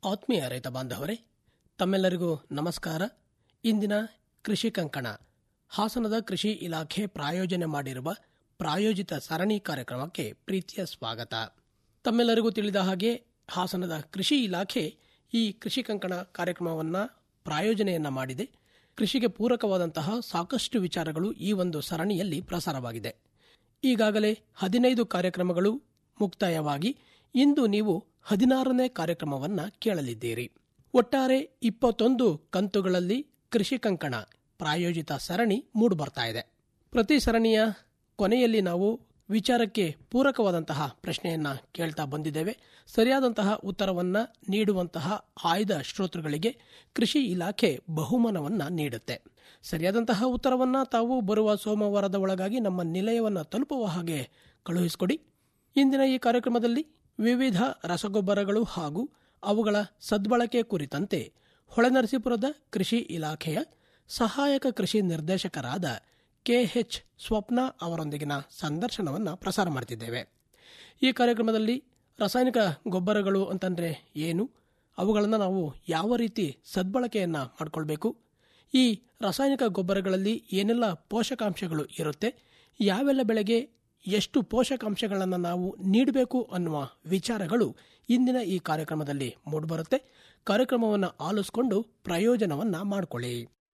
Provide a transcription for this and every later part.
ಆತ್ಮೀಯ ರೈತ ಬಾಂಧವರೇ ತಮ್ಮೆಲ್ಲರಿಗೂ ನಮಸ್ಕಾರ ಇಂದಿನ ಕೃಷಿ ಕಂಕಣ ಹಾಸನದ ಕೃಷಿ ಇಲಾಖೆ ಪ್ರಾಯೋಜನೆ ಮಾಡಿರುವ ಪ್ರಾಯೋಜಿತ ಸರಣಿ ಕಾರ್ಯಕ್ರಮಕ್ಕೆ ಪ್ರೀತಿಯ ಸ್ವಾಗತ ತಮ್ಮೆಲ್ಲರಿಗೂ ತಿಳಿದ ಹಾಗೆ ಹಾಸನದ ಕೃಷಿ ಇಲಾಖೆ ಈ ಕೃಷಿ ಕಂಕಣ ಕಾರ್ಯಕ್ರಮವನ್ನು ಪ್ರಾಯೋಜನೆಯನ್ನ ಮಾಡಿದೆ ಕೃಷಿಗೆ ಪೂರಕವಾದಂತಹ ಸಾಕಷ್ಟು ವಿಚಾರಗಳು ಈ ಒಂದು ಸರಣಿಯಲ್ಲಿ ಪ್ರಸಾರವಾಗಿದೆ ಈಗಾಗಲೇ ಹದಿನೈದು ಕಾರ್ಯಕ್ರಮಗಳು ಮುಕ್ತಾಯವಾಗಿ ಇಂದು ನೀವು ಹದಿನಾರನೇ ಕಾರ್ಯಕ್ರಮವನ್ನ ಕೇಳಲಿದ್ದೀರಿ ಒಟ್ಟಾರೆ ಇಪ್ಪತ್ತೊಂದು ಕಂತುಗಳಲ್ಲಿ ಕೃಷಿ ಕಂಕಣ ಪ್ರಾಯೋಜಿತ ಸರಣಿ ಮೂಡಿಬರ್ತಾ ಇದೆ ಪ್ರತಿ ಸರಣಿಯ ಕೊನೆಯಲ್ಲಿ ನಾವು ವಿಚಾರಕ್ಕೆ ಪೂರಕವಾದಂತಹ ಪ್ರಶ್ನೆಯನ್ನ ಕೇಳ್ತಾ ಬಂದಿದ್ದೇವೆ ಸರಿಯಾದಂತಹ ಉತ್ತರವನ್ನ ನೀಡುವಂತಹ ಆಯ್ದ ಶ್ರೋತೃಗಳಿಗೆ ಕೃಷಿ ಇಲಾಖೆ ಬಹುಮಾನವನ್ನ ನೀಡುತ್ತೆ ಸರಿಯಾದಂತಹ ಉತ್ತರವನ್ನ ತಾವು ಬರುವ ಸೋಮವಾರದ ಒಳಗಾಗಿ ನಮ್ಮ ನಿಲಯವನ್ನ ತಲುಪುವ ಹಾಗೆ ಕಳುಹಿಸಿಕೊಡಿ ಇಂದಿನ ಈ ಕಾರ್ಯಕ್ರಮದಲ್ಲಿ ವಿವಿಧ ರಸಗೊಬ್ಬರಗಳು ಹಾಗೂ ಅವುಗಳ ಸದ್ಬಳಕೆ ಕುರಿತಂತೆ ಹೊಳೆನರಸೀಪುರದ ಕೃಷಿ ಇಲಾಖೆಯ ಸಹಾಯಕ ಕೃಷಿ ನಿರ್ದೇಶಕರಾದ ಕೆಎಚ್ ಸ್ವಪ್ನ ಅವರೊಂದಿಗಿನ ಸಂದರ್ಶನವನ್ನು ಪ್ರಸಾರ ಮಾಡ್ತಿದ್ದೇವೆ ಈ ಕಾರ್ಯಕ್ರಮದಲ್ಲಿ ರಾಸಾಯನಿಕ ಗೊಬ್ಬರಗಳು ಅಂತಂದ್ರೆ ಏನು ಅವುಗಳನ್ನು ನಾವು ಯಾವ ರೀತಿ ಸದ್ಬಳಕೆಯನ್ನ ಮಾಡಿಕೊಳ್ಬೇಕು ಈ ರಾಸಾಯನಿಕ ಗೊಬ್ಬರಗಳಲ್ಲಿ ಏನೆಲ್ಲ ಪೋಷಕಾಂಶಗಳು ಇರುತ್ತೆ ಯಾವೆಲ್ಲ ಬೆಳೆಗೆ ಎಷ್ಟು ಪೋಷಕಾಂಶಗಳನ್ನು ನಾವು ನೀಡಬೇಕು ಅನ್ನುವ ವಿಚಾರಗಳು ಇಂದಿನ ಈ ಕಾರ್ಯಕ್ರಮದಲ್ಲಿ ಮೂಡಿಬರುತ್ತೆ ಕಾರ್ಯಕ್ರಮವನ್ನು ಆಲಿಸಿಕೊಂಡು ಪ್ರಯೋಜನವನ್ನ ಮಾಡಿಕೊಳ್ಳಿ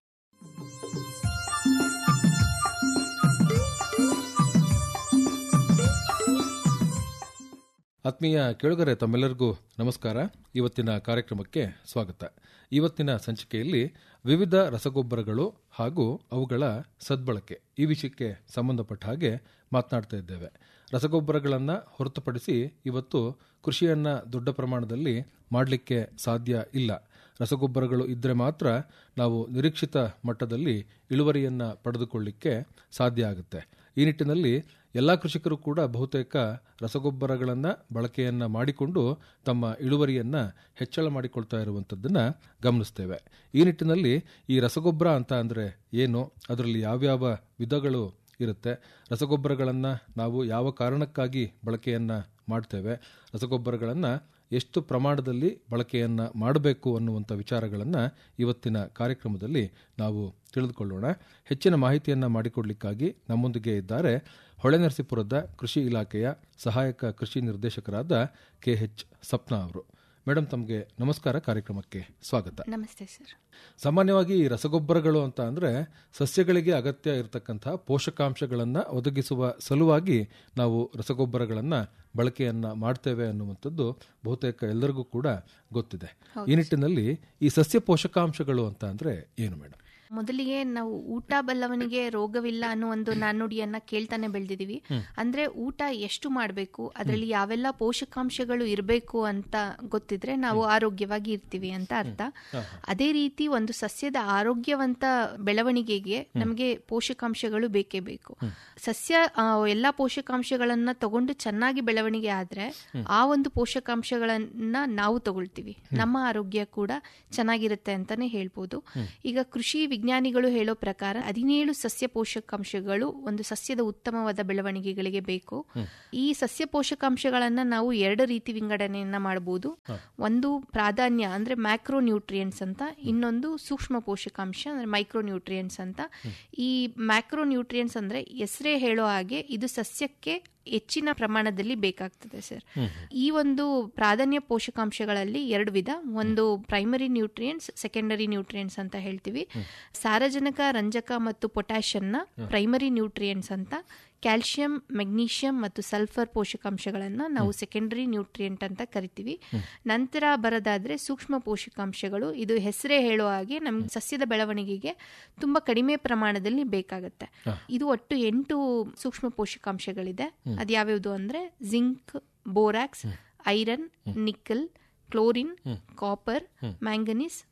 ಆತ್ಮೀಯ ಕೇಳುಗರೆ ತಮ್ಮೆಲ್ಲರಿಗೂ ನಮಸ್ಕಾರ ಇವತ್ತಿನ ಕಾರ್ಯಕ್ರಮಕ್ಕೆ ಸ್ವಾಗತ ಇವತ್ತಿನ ಸಂಚಿಕೆಯಲ್ಲಿ ವಿವಿಧ ರಸಗೊಬ್ಬರಗಳು ಹಾಗೂ ಅವುಗಳ ಸದ್ಬಳಕೆ ಈ ವಿಷಯಕ್ಕೆ ಸಂಬಂಧಪಟ್ಟ ಹಾಗೆ ಮಾತನಾಡ್ತಾ ಇದ್ದೇವೆ ರಸಗೊಬ್ಬರಗಳನ್ನು ಹೊರತುಪಡಿಸಿ ಇವತ್ತು ಕೃಷಿಯನ್ನ ದೊಡ್ಡ ಪ್ರಮಾಣದಲ್ಲಿ ಮಾಡಲಿಕ್ಕೆ ಸಾಧ್ಯ ಇಲ್ಲ ರಸಗೊಬ್ಬರಗಳು ಇದ್ದರೆ ಮಾತ್ರ ನಾವು ನಿರೀಕ್ಷಿತ ಮಟ್ಟದಲ್ಲಿ ಇಳುವರಿಯನ್ನ ಪಡೆದುಕೊಳ್ಳಿಕ್ಕೆ ಸಾಧ್ಯ ಆಗುತ್ತೆ ಈ ನಿಟ್ಟಿನಲ್ಲಿ ಎಲ್ಲ ಕೃಷಿಕರು ಕೂಡ ಬಹುತೇಕ ರಸಗೊಬ್ಬರಗಳನ್ನು ಬಳಕೆಯನ್ನ ಮಾಡಿಕೊಂಡು ತಮ್ಮ ಇಳುವರಿಯನ್ನ ಹೆಚ್ಚಳ ಮಾಡಿಕೊಳ್ತಾ ಇರುವಂಥದ್ದನ್ನ ಗಮನಿಸ್ತೇವೆ ಈ ನಿಟ್ಟಿನಲ್ಲಿ ಈ ರಸಗೊಬ್ಬರ ಅಂತ ಅಂದ್ರೆ ಏನು ಅದರಲ್ಲಿ ಯಾವ್ಯಾವ ವಿಧಗಳು ಇರುತ್ತೆ ರಸಗೊಬ್ಬರಗಳನ್ನು ನಾವು ಯಾವ ಕಾರಣಕ್ಕಾಗಿ ಬಳಕೆಯನ್ನ ಮಾಡ್ತೇವೆ ರಸಗೊಬ್ಬರಗಳನ್ನು ಎಷ್ಟು ಪ್ರಮಾಣದಲ್ಲಿ ಬಳಕೆಯನ್ನ ಮಾಡಬೇಕು ಅನ್ನುವಂಥ ವಿಚಾರಗಳನ್ನು ಇವತ್ತಿನ ಕಾರ್ಯಕ್ರಮದಲ್ಲಿ ನಾವು ತಿಳಿದುಕೊಳ್ಳೋಣ ಹೆಚ್ಚಿನ ಮಾಹಿತಿಯನ್ನ ಮಾಡಿಕೊಡ್ಲಿಕ್ಕಾಗಿ ನಮ್ಮೊಂದಿಗೆ ಇದ್ದಾರೆ ಹೊಳೆನರಸೀಪುರದ ಕೃಷಿ ಇಲಾಖೆಯ ಸಹಾಯಕ ಕೃಷಿ ನಿರ್ದೇಶಕರಾದ ಕೆಎಚ್ ಸಪ್ನಾ ಅವರು ಮೇಡಮ್ ತಮಗೆ ನಮಸ್ಕಾರ ಕಾರ್ಯಕ್ರಮಕ್ಕೆ ಸ್ವಾಗತ ನಮಸ್ತೆ ಸರ್ ಸಾಮಾನ್ಯವಾಗಿ ಈ ರಸಗೊಬ್ಬರಗಳು ಅಂತ ಅಂದ್ರೆ ಸಸ್ಯಗಳಿಗೆ ಅಗತ್ಯ ಇರತಕ್ಕಂತಹ ಪೋಷಕಾಂಶಗಳನ್ನ ಒದಗಿಸುವ ಸಲುವಾಗಿ ನಾವು ರಸಗೊಬ್ಬರಗಳನ್ನ ಬಳಕೆಯನ್ನ ಮಾಡ್ತೇವೆ ಅನ್ನುವಂಥದ್ದು ಬಹುತೇಕ ಎಲ್ಲರಿಗೂ ಕೂಡ ಗೊತ್ತಿದೆ ಈ ನಿಟ್ಟಿನಲ್ಲಿ ಈ ಸಸ್ಯ ಪೋಷಕಾಂಶಗಳು ಅಂತ ಅಂದ್ರೆ ಏನು ಮೇಡಮ್ ಮೊದಲಿಗೆ ನಾವು ಊಟ ಬಲ್ಲವನಿಗೆ ರೋಗವಿಲ್ಲ ಅನ್ನೋ ಒಂದು ನಾಣ್ಣುಡಿಯನ್ನ ಕೇಳ್ತಾನೆ ಬೆಳೆದಿದೀವಿ ಅಂದ್ರೆ ಊಟ ಎಷ್ಟು ಮಾಡಬೇಕು ಅದರಲ್ಲಿ ಯಾವೆಲ್ಲ ಪೋಷಕಾಂಶಗಳು ಇರಬೇಕು ಅಂತ ಗೊತ್ತಿದ್ರೆ ನಾವು ಆರೋಗ್ಯವಾಗಿ ಇರ್ತೀವಿ ಅಂತ ಅರ್ಥ ಅದೇ ರೀತಿ ಒಂದು ಸಸ್ಯದ ಆರೋಗ್ಯವಂತ ಬೆಳವಣಿಗೆಗೆ ನಮಗೆ ಪೋಷಕಾಂಶಗಳು ಬೇಕೇ ಬೇಕು ಸಸ್ಯ ಆ, ಎಲ್ಲಾ ಪೋಷಕಾಂಶಗಳನ್ನ ತಗೊಂಡು ಚೆನ್ನಾಗಿ ಬೆಳವಣಿಗೆ ಆದ್ರೆ ಆ ಒಂದು ಪೋಷಕಾಂಶಗಳನ್ನ ನಾವು ತಗೊಳ್ತೀವಿ ನಮ್ಮ ಆರೋಗ್ಯ ಕೂಡ ಚೆನ್ನಾಗಿರುತ್ತೆ ಅಂತಾನೆ ಹೇಳ್ಬೋದು ಈಗ ಕೃಷಿ ವಿಜ್ಞಾನಿಗಳು ಹೇಳೋ ಪ್ರಕಾರ ಹದಿನೇಳು ಸಸ್ಯ ಪೋಷಕಾಂಶಗಳು ಒಂದು ಸಸ್ಯದ ಉತ್ತಮವಾದ ಬೆಳವಣಿಗೆಗಳಿಗೆ ಬೇಕು ಈ ಸಸ್ಯ ಪೋಷಕಾಂಶಗಳನ್ನ ನಾವು ಎರಡು ರೀತಿ ವಿಂಗಡಣೆಯನ್ನ ಮಾಡಬಹುದು ಒಂದು ಪ್ರಾಧಾನ್ಯ ಅಂದ್ರೆ ಮ್ಯಾಕ್ರೋ ನ್ಯೂಟ್ರಿಯೆಂಟ್ಸ್ ಅಂತ ಇನ್ನೊಂದು ಸೂಕ್ಷ್ಮ ಪೋಷಕಾಂಶ ಅಂದ್ರೆ ಮೈಕ್ರೋ ನ್ಯೂಟ್ರಿಯೆಂಟ್ಸ್ ಅಂತ ಈ ಮ್ಯಾಕ್ರೋ ನ್ಯೂಟ್ರಿಯೆಂಟ್ಸ್ ಅಂದ್ರೆ ಹೆಸರೇ ಹೇಳೋ ಹಾಗೆ ಇದು ಸಸ್ಯಕ್ಕೆ ಹೆಚ್ಚಿನ ಪ್ರಮಾಣದಲ್ಲಿ ಬೇಕಾಗ್ತದೆ ಸರ್ ಈ ಒಂದು ಪ್ರಾಧಾನ್ಯ ಪೋಷಕಾಂಶಗಳಲ್ಲಿ ಎರಡು ವಿಧ ಒಂದು ಪ್ರೈಮರಿ ನ್ಯೂಟ್ರಿಯೆಂಟ್ಸ್ ಸೆಕೆಂಡರಿ ನ್ಯೂಟ್ರಿಯೆಂಟ್ಸ್ ಅಂತ ಹೇಳ್ತೀವಿ ಸಾರಜನಕ ರಂಜಕ ಮತ್ತು ಪೊಟ್ಯಾಷಿಯಂನ ಪ್ರೈಮರಿ ನ್ಯೂಟ್ರಿಯೆಂಟ್ಸ್ ಅಂತ ಕ್ಯಾಲ್ಸಿಯಂ ಮೆಗ್ನೀಷಿಯಂ ಮತ್ತು ಸಲ್ಫರ್ ಪೋಷಕಾಂಶಗಳನ್ನ ನಾವು ಸೆಕೆಂಡರಿ ನ್ಯೂಟ್ರಿಯೆಂಟ್ ಅಂತ ಕರಿತೀವಿ ನಂತರ ಬರೋದಾದ್ರೆ ಸೂಕ್ಷ್ಮ ಪೋಷಕಾಂಶಗಳು ಇದು ಹೆಸರೇ ಹೇಳೋ ಹಾಗೆ ನಮ್ಗೆ ಸಸ್ಯದ ಬೆಳವಣಿಗೆಗೆ ತುಂಬಾ ಕಡಿಮೆ ಪ್ರಮಾಣದಲ್ಲಿ ಬೇಕಾಗುತ್ತೆ ಇದು ಒಟ್ಟು ಎಂಟು ಸೂಕ್ಷ್ಮ ಪೋಷಕಾಂಶಗಳಿದೆ ಅದ್ಯಾವ್ಯಾವುದು ಅಂದ್ರೆ zinc borax iron nickel chlorine copper manganese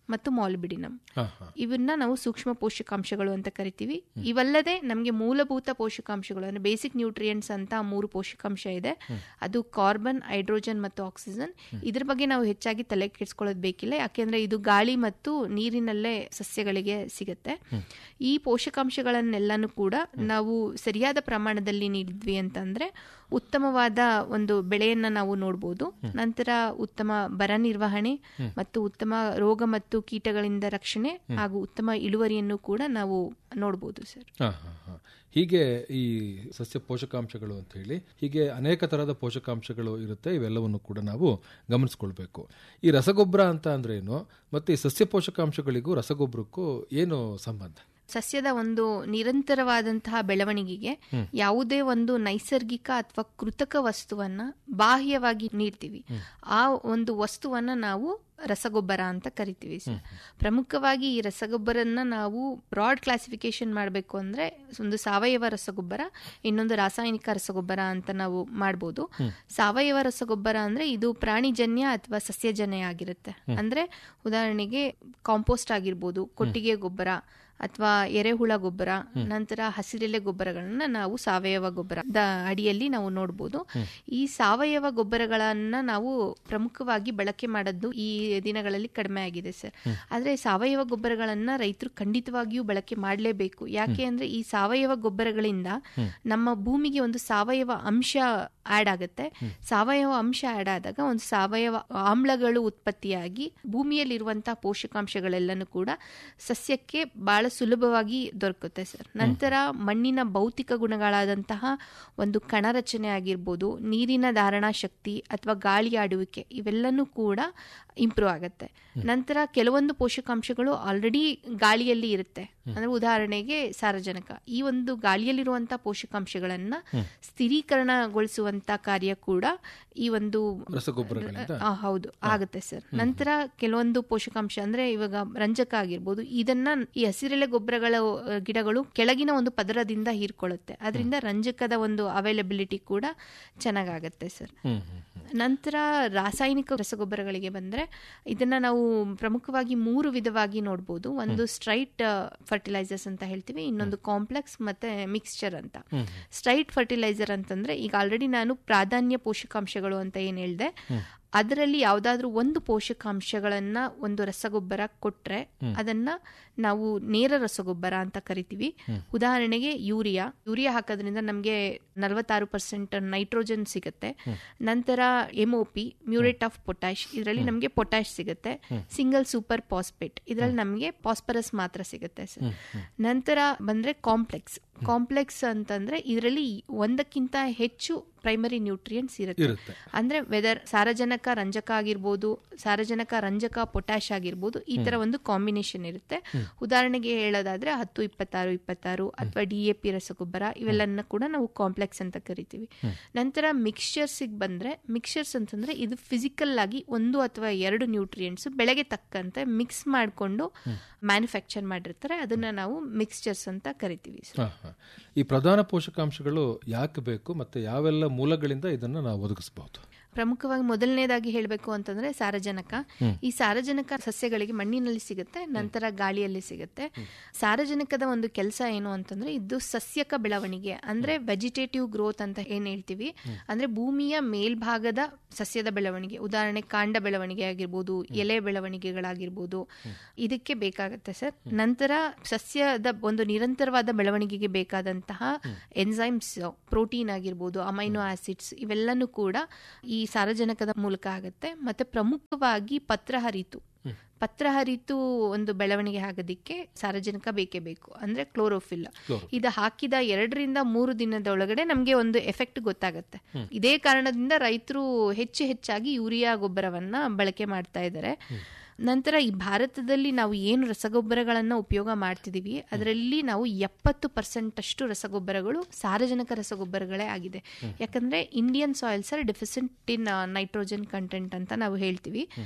ಮತ್ತು ಮಾಲ್ಬಿಡಿನಮ್ ಹಾ ಹಾ ಇವನ್ನ ನಾವು ಸೂಕ್ಷ್ಮ ಪೋಷಕಾಂಶಗಳು ಅಂತ ಕರಿತೀವಿ ಇವಲ್ಲದೆ ನಮಗೆ ಮೂಲಭೂತ ಪೋಷಕಾಂಶಗಳು ಅಂದ್ರೆ ಬೇಸಿಕ್ ನ್ಯೂಟ್ರಿಯೆಂಟ್ಸ್ ಅಂತ ಮೂರು ಪೋಷಕಾಂಶ ಇದೆ ಅದು ಕಾರ್ಬನ್ ಹೈಡ್ರೋಜನ್ ಮತ್ತು ಆಕ್ಸಿಜನ್ ಇದ್ರ ಬಗ್ಗೆ ನಾವು ಹೆಚ್ಚಾಗಿ ತಲೆ ಕೆಡಿಸ್ಕೊಳ್ಳೋದು ಬೇಕಿಲ್ಲ ಯಾಕೆಂದ್ರೆ ಇದು ಗಾಳಿ ಮತ್ತು ನೀರಿನಲ್ಲೇ ಸಸ್ಯಗಳಿಗೆ ಸಿಗುತ್ತೆ ಈ ಪೋಷಕಾಂಶಗಳನ್ನೆಲ್ಲಾನು ಕೂಡ ನಾವು ಸರಿಯಾದ ಪ್ರಮಾಣದಲ್ಲಿ ನೀಡಿದ್ವಿ ಅಂತಂದ್ರೆ ಉತ್ತಮವಾದ ಒಂದು ಬೆಳೆಯನ್ನ ನಾವು ನೋಡ್ಬೋದು ನಂತರ ಉತ್ತಮ ಬರ ನಿರ್ವಹಣೆ ಮತ್ತು ಉತ್ತಮ ರೋಗ ಮತ್ತು ಕೀಟಗಳಿಂದ ರಕ್ಷಣೆ ಹಾಗೂ ಉತ್ತಮ ಇಳುವರಿಯನ್ನು ಕೂಡ ನಾವು ನೋಡ್ಬೋದು ಸರ್ ಹಾ, ಹಾ, ಹಾ. ಹೀಗೆ ಈ ಸಸ್ಯ ಪೋಷಕಾಂಶಗಳು ಅಂತ ಹೇಳಿ ಹೀಗೆ ಅನೇಕ ತರಹದ ಪೋಷಕಾಂಶಗಳು ಇರುತ್ತೆ ಇವೆಲ್ಲವನ್ನು ಕೂಡ ನಾವು ಗಮನಿಸ್ಕೊಳ್ಬೇಕು ಈ ರಸಗೊಬ್ಬರ ಅಂತ ಅಂದ್ರೆ ಏನು ಮತ್ತೆ ಈ ಸಸ್ಯ ಪೋಷಕಾಂಶಗಳಿಗೂ ರಸಗೊಬ್ಬರಕ್ಕೂ ಏನು ಸಂಬಂಧ ಸಸ್ಯದ ಒಂದು ನಿರಂತರವಾದಂತಹ ಬೆಳವಣಿಗೆಗೆ ಯಾವುದೇ ಒಂದು ನೈಸರ್ಗಿಕ ಅಥವಾ ಕೃತಕ ವಸ್ತುವನ್ನ ಬಾಹ್ಯವಾಗಿ ನೀಡ್ತೀವಿ ಆ ಒಂದು ವಸ್ತುವನ್ನ ನಾವು ರಸಗೊಬ್ಬರ ಅಂತ ಕರಿತೀವಿ ಸರ್ ಪ್ರಮುಖವಾಗಿ ಈ ರಸಗೊಬ್ಬರನ್ನ ನಾವು ಬ್ರಾಡ್ ಕ್ಲಾಸಿಫಿಕೇಶನ್ ಮಾಡಬೇಕು ಅಂದ್ರೆ ಒಂದು ಸಾವಯವ ರಸಗೊಬ್ಬರ ಇನ್ನೊಂದು ರಾಸಾಯನಿಕ ರಸಗೊಬ್ಬರ ಅಂತ ನಾವು ಮಾಡ್ಬೋದು ಸಾವಯವ ರಸಗೊಬ್ಬರ ಅಂದ್ರೆ ಇದು ಪ್ರಾಣಿಜನ್ಯ ಅಥವಾ ಸಸ್ಯಜನ್ಯ ಆಗಿರುತ್ತೆ ಅಂದ್ರೆ ಉದಾಹರಣೆಗೆ ಕಾಂಪೋಸ್ಟ್ ಆಗಿರ್ಬೋದು ಕೊಟ್ಟಿಗೆ ಗೊಬ್ಬರ ಅಥವಾ ಎರೆಹುಳ ಗೊಬ್ಬರ ನಂತರ ಹಸಿರೆಲೆ ಗೊಬ್ಬರಗಳನ್ನ ನಾವು ಸಾವಯವ ಗೊಬ್ಬರದ ಅಡಿಯಲ್ಲಿ ನಾವು ನೋಡ್ಬೋದು ಈ ಸಾವಯವ ಗೊಬ್ಬರಗಳನ್ನ ನಾವು ಪ್ರಮುಖವಾಗಿ ಬಳಕೆ ಮಾಡೋದು ಈ ದಿನಗಳಲ್ಲಿ ಕಡಿಮೆ ಆಗಿದೆ ಸರ್ ಆದ್ರೆ ಸಾವಯವ ಗೊಬ್ಬರಗಳನ್ನ ರೈತರು ಖಂಡಿತವಾಗಿಯೂ ಬಳಕೆ ಮಾಡಲೇಬೇಕು ಯಾಕೆ ಅಂದ್ರೆ ಈ ಸಾವಯವ ಗೊಬ್ಬರಗಳಿಂದ ನಮ್ಮ ಭೂಮಿಗೆ ಒಂದು ಸಾವಯವ ಅಂಶ ಆಡ್ ಆಗುತ್ತೆ ಸಾವಯವ ಅಂಶ ಆಡ್ ಆದಾಗ ಒಂದು ಸಾವಯವ ಆಮ್ಲಗಳು ಉತ್ಪತ್ತಿಯಾಗಿ ಭೂಮಿಯಲ್ಲಿರುವಂತಹ ಪೋಷಕಾಂಶಗಳೆಲ್ಲನೂ ಕೂಡ ಸಸ್ಯಕ್ಕೆ ಬಹಳ ಸುಲಭವಾಗಿ ದೊರಕುತ್ತೆ ಸರ್ ನಂತರ ಮಣ್ಣಿನ ಭೌತಿಕ ಗುಣಗಳಾದಂತಹ ಒಂದು ಕಣ ರಚನೆ ಆಗಿರ್ಬೋದು ನೀರಿನ ಧಾರಣಾ ಶಕ್ತಿ ಅಥವಾ ಗಾಳಿ ಆಡುವಿಕೆ ಇವೆಲ್ಲನೂ ಕೂಡ ಇಂಪ್ರೂವ್ ಆಗುತ್ತೆ ನಂತರ ಕೆಲವೊಂದು ಪೋಷಕಾಂಶಗಳು ಆಲ್ರೆಡಿ ಗಾಳಿಯಲ್ಲಿ ಇರುತ್ತೆ ಅಂದ್ರೆ ಉದಾಹರಣೆಗೆ ಸಾರಜನಕ ಈ ಒಂದು ಗಾಳಿಯಲ್ಲಿರುವಂತಹ ಪೋಷಕಾಂಶಗಳನ್ನ ಸ್ಥಿರೀಕರಣಗೊಳಿಸುವಂತ ಕಾರ್ಯ ಕೂಡ ಈ ಒಂದು ರಸಗೊಬ್ಬರಗಳಿಂದ ಆ, ಹೌದು ಆಗುತ್ತೆ ಸರ್ ನಂತರ ಕೆಲವೊಂದು ಪೋಷಕಾಂಶ ಅಂದ್ರೆ ಇವಾಗ ರಂಜಕ ಆಗಿರ್ಬೋದು ಇದನ್ನ ಈ ಹಸಿರೆಲೆ ಗೊಬ್ಬರಗಳ ಆ, ಗಿಡಗಳು ಕೆಳಗಿನ ಒಂದು ಪದರದಿಂದ ಹೀರ್ಕೊಳ್ಳುತ್ತೆ ಅದರಿಂದ ರಂಜಕದ ಒಂದು ಅವೈಲಬಿಲಿಟಿ ಕೂಡ ಚೆನ್ನಾಗಾಗತ್ತೆ ಸರ್ ಹ್ಮ್ ಹ್ಮ್ ಹ್ಮ್. ನಂತರ ರಾಸಾಯನಿಕ ರಸಗೊಬ್ಬರಗಳಿಗೆ ಬಂದ್ರೆ ಇದನ್ನ ನಾವು ಪ್ರಮುಖವಾಗಿ ಮೂರು ವಿಧವಾಗಿ ನೋಡ್ಬೋದು ಒಂದು ಸ್ಟ್ರೈಟ್ ಫರ್ಟಿಲೈಸರ್ಸ್ ಅಂತ ಹೇಳ್ತೀವಿ ಇನ್ನೊಂದು ಕಾಂಪ್ಲೆಕ್ಸ್ ಮತ್ತೆ ಮಿಕ್ಸ್ಚರ್ ಅಂತ ಸ್ಟ್ರೈಟ್ ಫರ್ಟಿಲೈಸರ್ ಅಂತಂದ್ರೆ ಈಗ ಆಲ್ರೆಡಿ ನಾನು ಪ್ರಾಧಾನ್ಯ ಪೋಷಕಾಂಶಗಳು ಅಂತ ಏನ್ ಹೇಳ್ದೆ ಅದರಲ್ಲಿ ಯಾವ್ದಾದ್ರೂ ಒಂದು ಪೋಷಕಾಂಶಗಳನ್ನ ಒಂದು ರಸಗೊಬ್ಬರ ಕೊಟ್ರೆ ಅದನ್ನ ನಾವು ನೇರ ರಸಗೊಬ್ಬರ ಅಂತ ಕರಿತೀವಿ ಉದಾಹರಣೆಗೆ ಯೂರಿಯಾ ಯೂರಿಯಾ ಹಾಕೋದ್ರಿಂದ ನಮಗೆ ನಲವತ್ತಾರು ಪರ್ಸೆಂಟ್ ನೈಟ್ರೋಜನ್ ಸಿಗುತ್ತೆ ನಂತರ ಎಮ್ಒಪಿ ಮ್ಯೂರೇಟ್ ಆಫ್ ಪೊಟ್ಯಾಶ್ ಇದರಲ್ಲಿ ನಮಗೆ ಪೊಟ್ಯಾಶ್ ಸಿಗುತ್ತೆ ಸಿಂಗಲ್ ಸೂಪರ್ ಪಾಸ್ಪೇಟ್ ಇದರಲ್ಲಿ ನಮಗೆ ಪಾಸ್ಪರಸ್ ಮಾತ್ರ ಸಿಗುತ್ತೆ ಸರ್ ನಂತರ ಬಂದ್ರೆ ಕಾಂಪ್ಲೆಕ್ಸ್ ಕಾಂಪ್ಲೆಕ್ಸ್ ಅಂತಂದ್ರೆ ಇದರಲ್ಲಿ ಒಂದಕ್ಕಿಂತ ಹೆಚ್ಚು ಪ್ರೈಮರಿ ನ್ಯೂಟ್ರಿಯೆಂಟ್ಸ್ ಇರುತ್ತೆ ಇರುತ್ತೆ ಅಂದ್ರೆ ವೆದರ್ ಸಾರಜನಕ ರಂಜಕ ಆಗಿರ್ಬೋದು ಸಾರಜನಕ ರಂಜಕ ಪೊಟ್ಯಾಶ್ ಆಗಿರ್ಬೋದು ಈ ತರ ಒಂದು ಕಾಂಬಿನೇಷನ್ ಇರುತ್ತೆ ಉದಾಹರಣೆಗೆ ಹೇಳೋದಾದ್ರೆ ಹತ್ತು ಇಪ್ಪತ್ತಾರು ಇಪ್ಪತ್ತಾರು ಅಥವಾ ಡಿ ಎ ಪಿ ರಸಗೊಬ್ಬರ ಇವೆಲ್ಲನ್ನ ಕೂಡ ನಾವು ಕಾಂಪ್ಲೆಕ್ಸ್ ಅಂತ ಕರಿತೀವಿ ನಂತರ ಮಿಕ್ಸ್ಚರ್ಸ್ ಬಂದ್ರೆ ಮಿಕ್ಸ್ಚರ್ಸ್ ಅಂತಂದ್ರೆ ಇದು ಫಿಸಿಕಲ್ ಆಗಿ ಒಂದು ಅಥವಾ ಎರಡು ನ್ಯೂಟ್ರಿಯೆಂಟ್ಸ್ ಬೆಳೆಗೆ ತಕ್ಕಂತೆ ಮಿಕ್ಸ್ ಮಾಡಿಕೊಂಡು ಮ್ಯಾನುಫ್ಯಾಕ್ಚರ್ ಮಾಡಿರ್ತಾರೆ ಅದನ್ನ ನಾವು ಮಿಕ್ಸ್ಚರ್ಸ್ ಅಂತ ಕರಿತೀವಿ ಸರ್ ಹಾ, ಹಾ. ಈ ಪ್ರಧಾನ ಪೋಷಕಾಂಶಗಳು ಯಾಕೆ ಬೇಕು ಮತ್ತೆ ಯಾವೆಲ್ಲ ಮೂಲಗಳಿಂದ ಇದನ್ನ ನಾವು ಒದಗಿಸಬಹುದು ಪ್ರಮುಖವಾಗಿ ಮೊದಲನೇದಾಗಿ ಹೇಳಬೇಕು ಅಂತಂದ್ರೆ ಸಾರಜನಕ ಈ ಸಾರಜನಕ ಸಸ್ಯಗಳಿಗೆ ಮಣ್ಣಿನಲ್ಲಿ ಸಿಗುತ್ತೆ ನಂತರ ಗಾಳಿಯಲ್ಲಿ ಸಿಗುತ್ತೆ ಸಾರಜನಕದ ಒಂದು ಕೆಲಸ ಏನು ಅಂತಂದ್ರೆ ಇದು ಸಸ್ಯಕ ಬೆಳವಣಿಗೆ ಅಂದ್ರೆ ವೆಜಿಟೇಟಿವ್ ಗ್ರೋತ್ ಅಂತ ಏನ್ ಹೇಳ್ತೀವಿ ಅಂದ್ರೆ ಭೂಮಿಯ ಮೇಲ್ಭಾಗದ ಸಸ್ಯದ ಬೆಳವಣಿಗೆ ಉದಾಹರಣೆ ಕಾಂಡ ಬೆಳವಣಿಗೆ ಆಗಿರ್ಬೋದು ಎಲೆ ಬೆಳವಣಿಗೆಗಳಾಗಿರ್ಬೋದು ಇದಕ್ಕೆ ಬೇಕಾಗುತ್ತೆ ಸರ್ ನಂತರ ಸಸ್ಯದ ಒಂದು ನಿರಂತರವಾದ ಬೆಳವಣಿಗೆಗೆ ಬೇಕಾದಂತಹ ಎನ್ಸೈಮ್ಸ್ ಪ್ರೋಟೀನ್ ಆಗಿರ್ಬೋದು ಅಮೈನೋ ಆಸಿಡ್ಸ್ ಇವೆಲ್ಲನೂ ಕೂಡ ಈ ಸಾರಜನಕದ ಮೂಲಕ ಆಗುತ್ತೆ ಮತ್ತೆ ಪ್ರಮುಖವಾಗಿ ಪತ್ರಹರಿತು ಪತ್ರಹರಿತು ಒಂದು ಬೆಳವಣಿಗೆ ಆಗೋದಿಕ್ಕೆ ಸಾರಜನಕ ಬೇಕೇ ಬೇಕು ಅಂದ್ರೆ ಕ್ಲೋರೋಫಿಲ್ ಇದು ಹಾಕಿದ ಎರಡರಿಂದ ಮೂರು ದಿನದ ಒಳಗಡೆ ನಮಗೆ ಒಂದು ಎಫೆಕ್ಟ್ ಗೊತ್ತಾಗುತ್ತೆ ಇದೇ ಕಾರಣದಿಂದ ರೈತರು ಹೆಚ್ಚು ಹೆಚ್ಚಾಗಿ ಯೂರಿಯಾ ಗೊಬ್ಬರವನ್ನ ಬಳಕೆ ಮಾಡ್ತಾ ಇದ್ದಾರೆ ನಂತರ ಈ ಭಾರತದಲ್ಲಿ ನಾವು ಏನು ರಸಗೊಬ್ಬರಗಳನ್ನ ಉಪಯೋಗ ಮಾಡ್ತಿದೀವಿ ಅದರಲ್ಲಿ ನಾವು ಎಪ್ಪತ್ತು ಪರ್ಸೆಂಟ್ ಅಷ್ಟು ರಸಗೊಬ್ಬರಗಳು ಸಾರಜನಕ ರಸಗೊಬ್ಬರಗಳೇ ಆಗಿದೆ ಯಾಕಂದ್ರೆ Indian soils are deficient in nitrogen content ಅಂತ ನಾವು ಹೇಳ್ತೀವಿ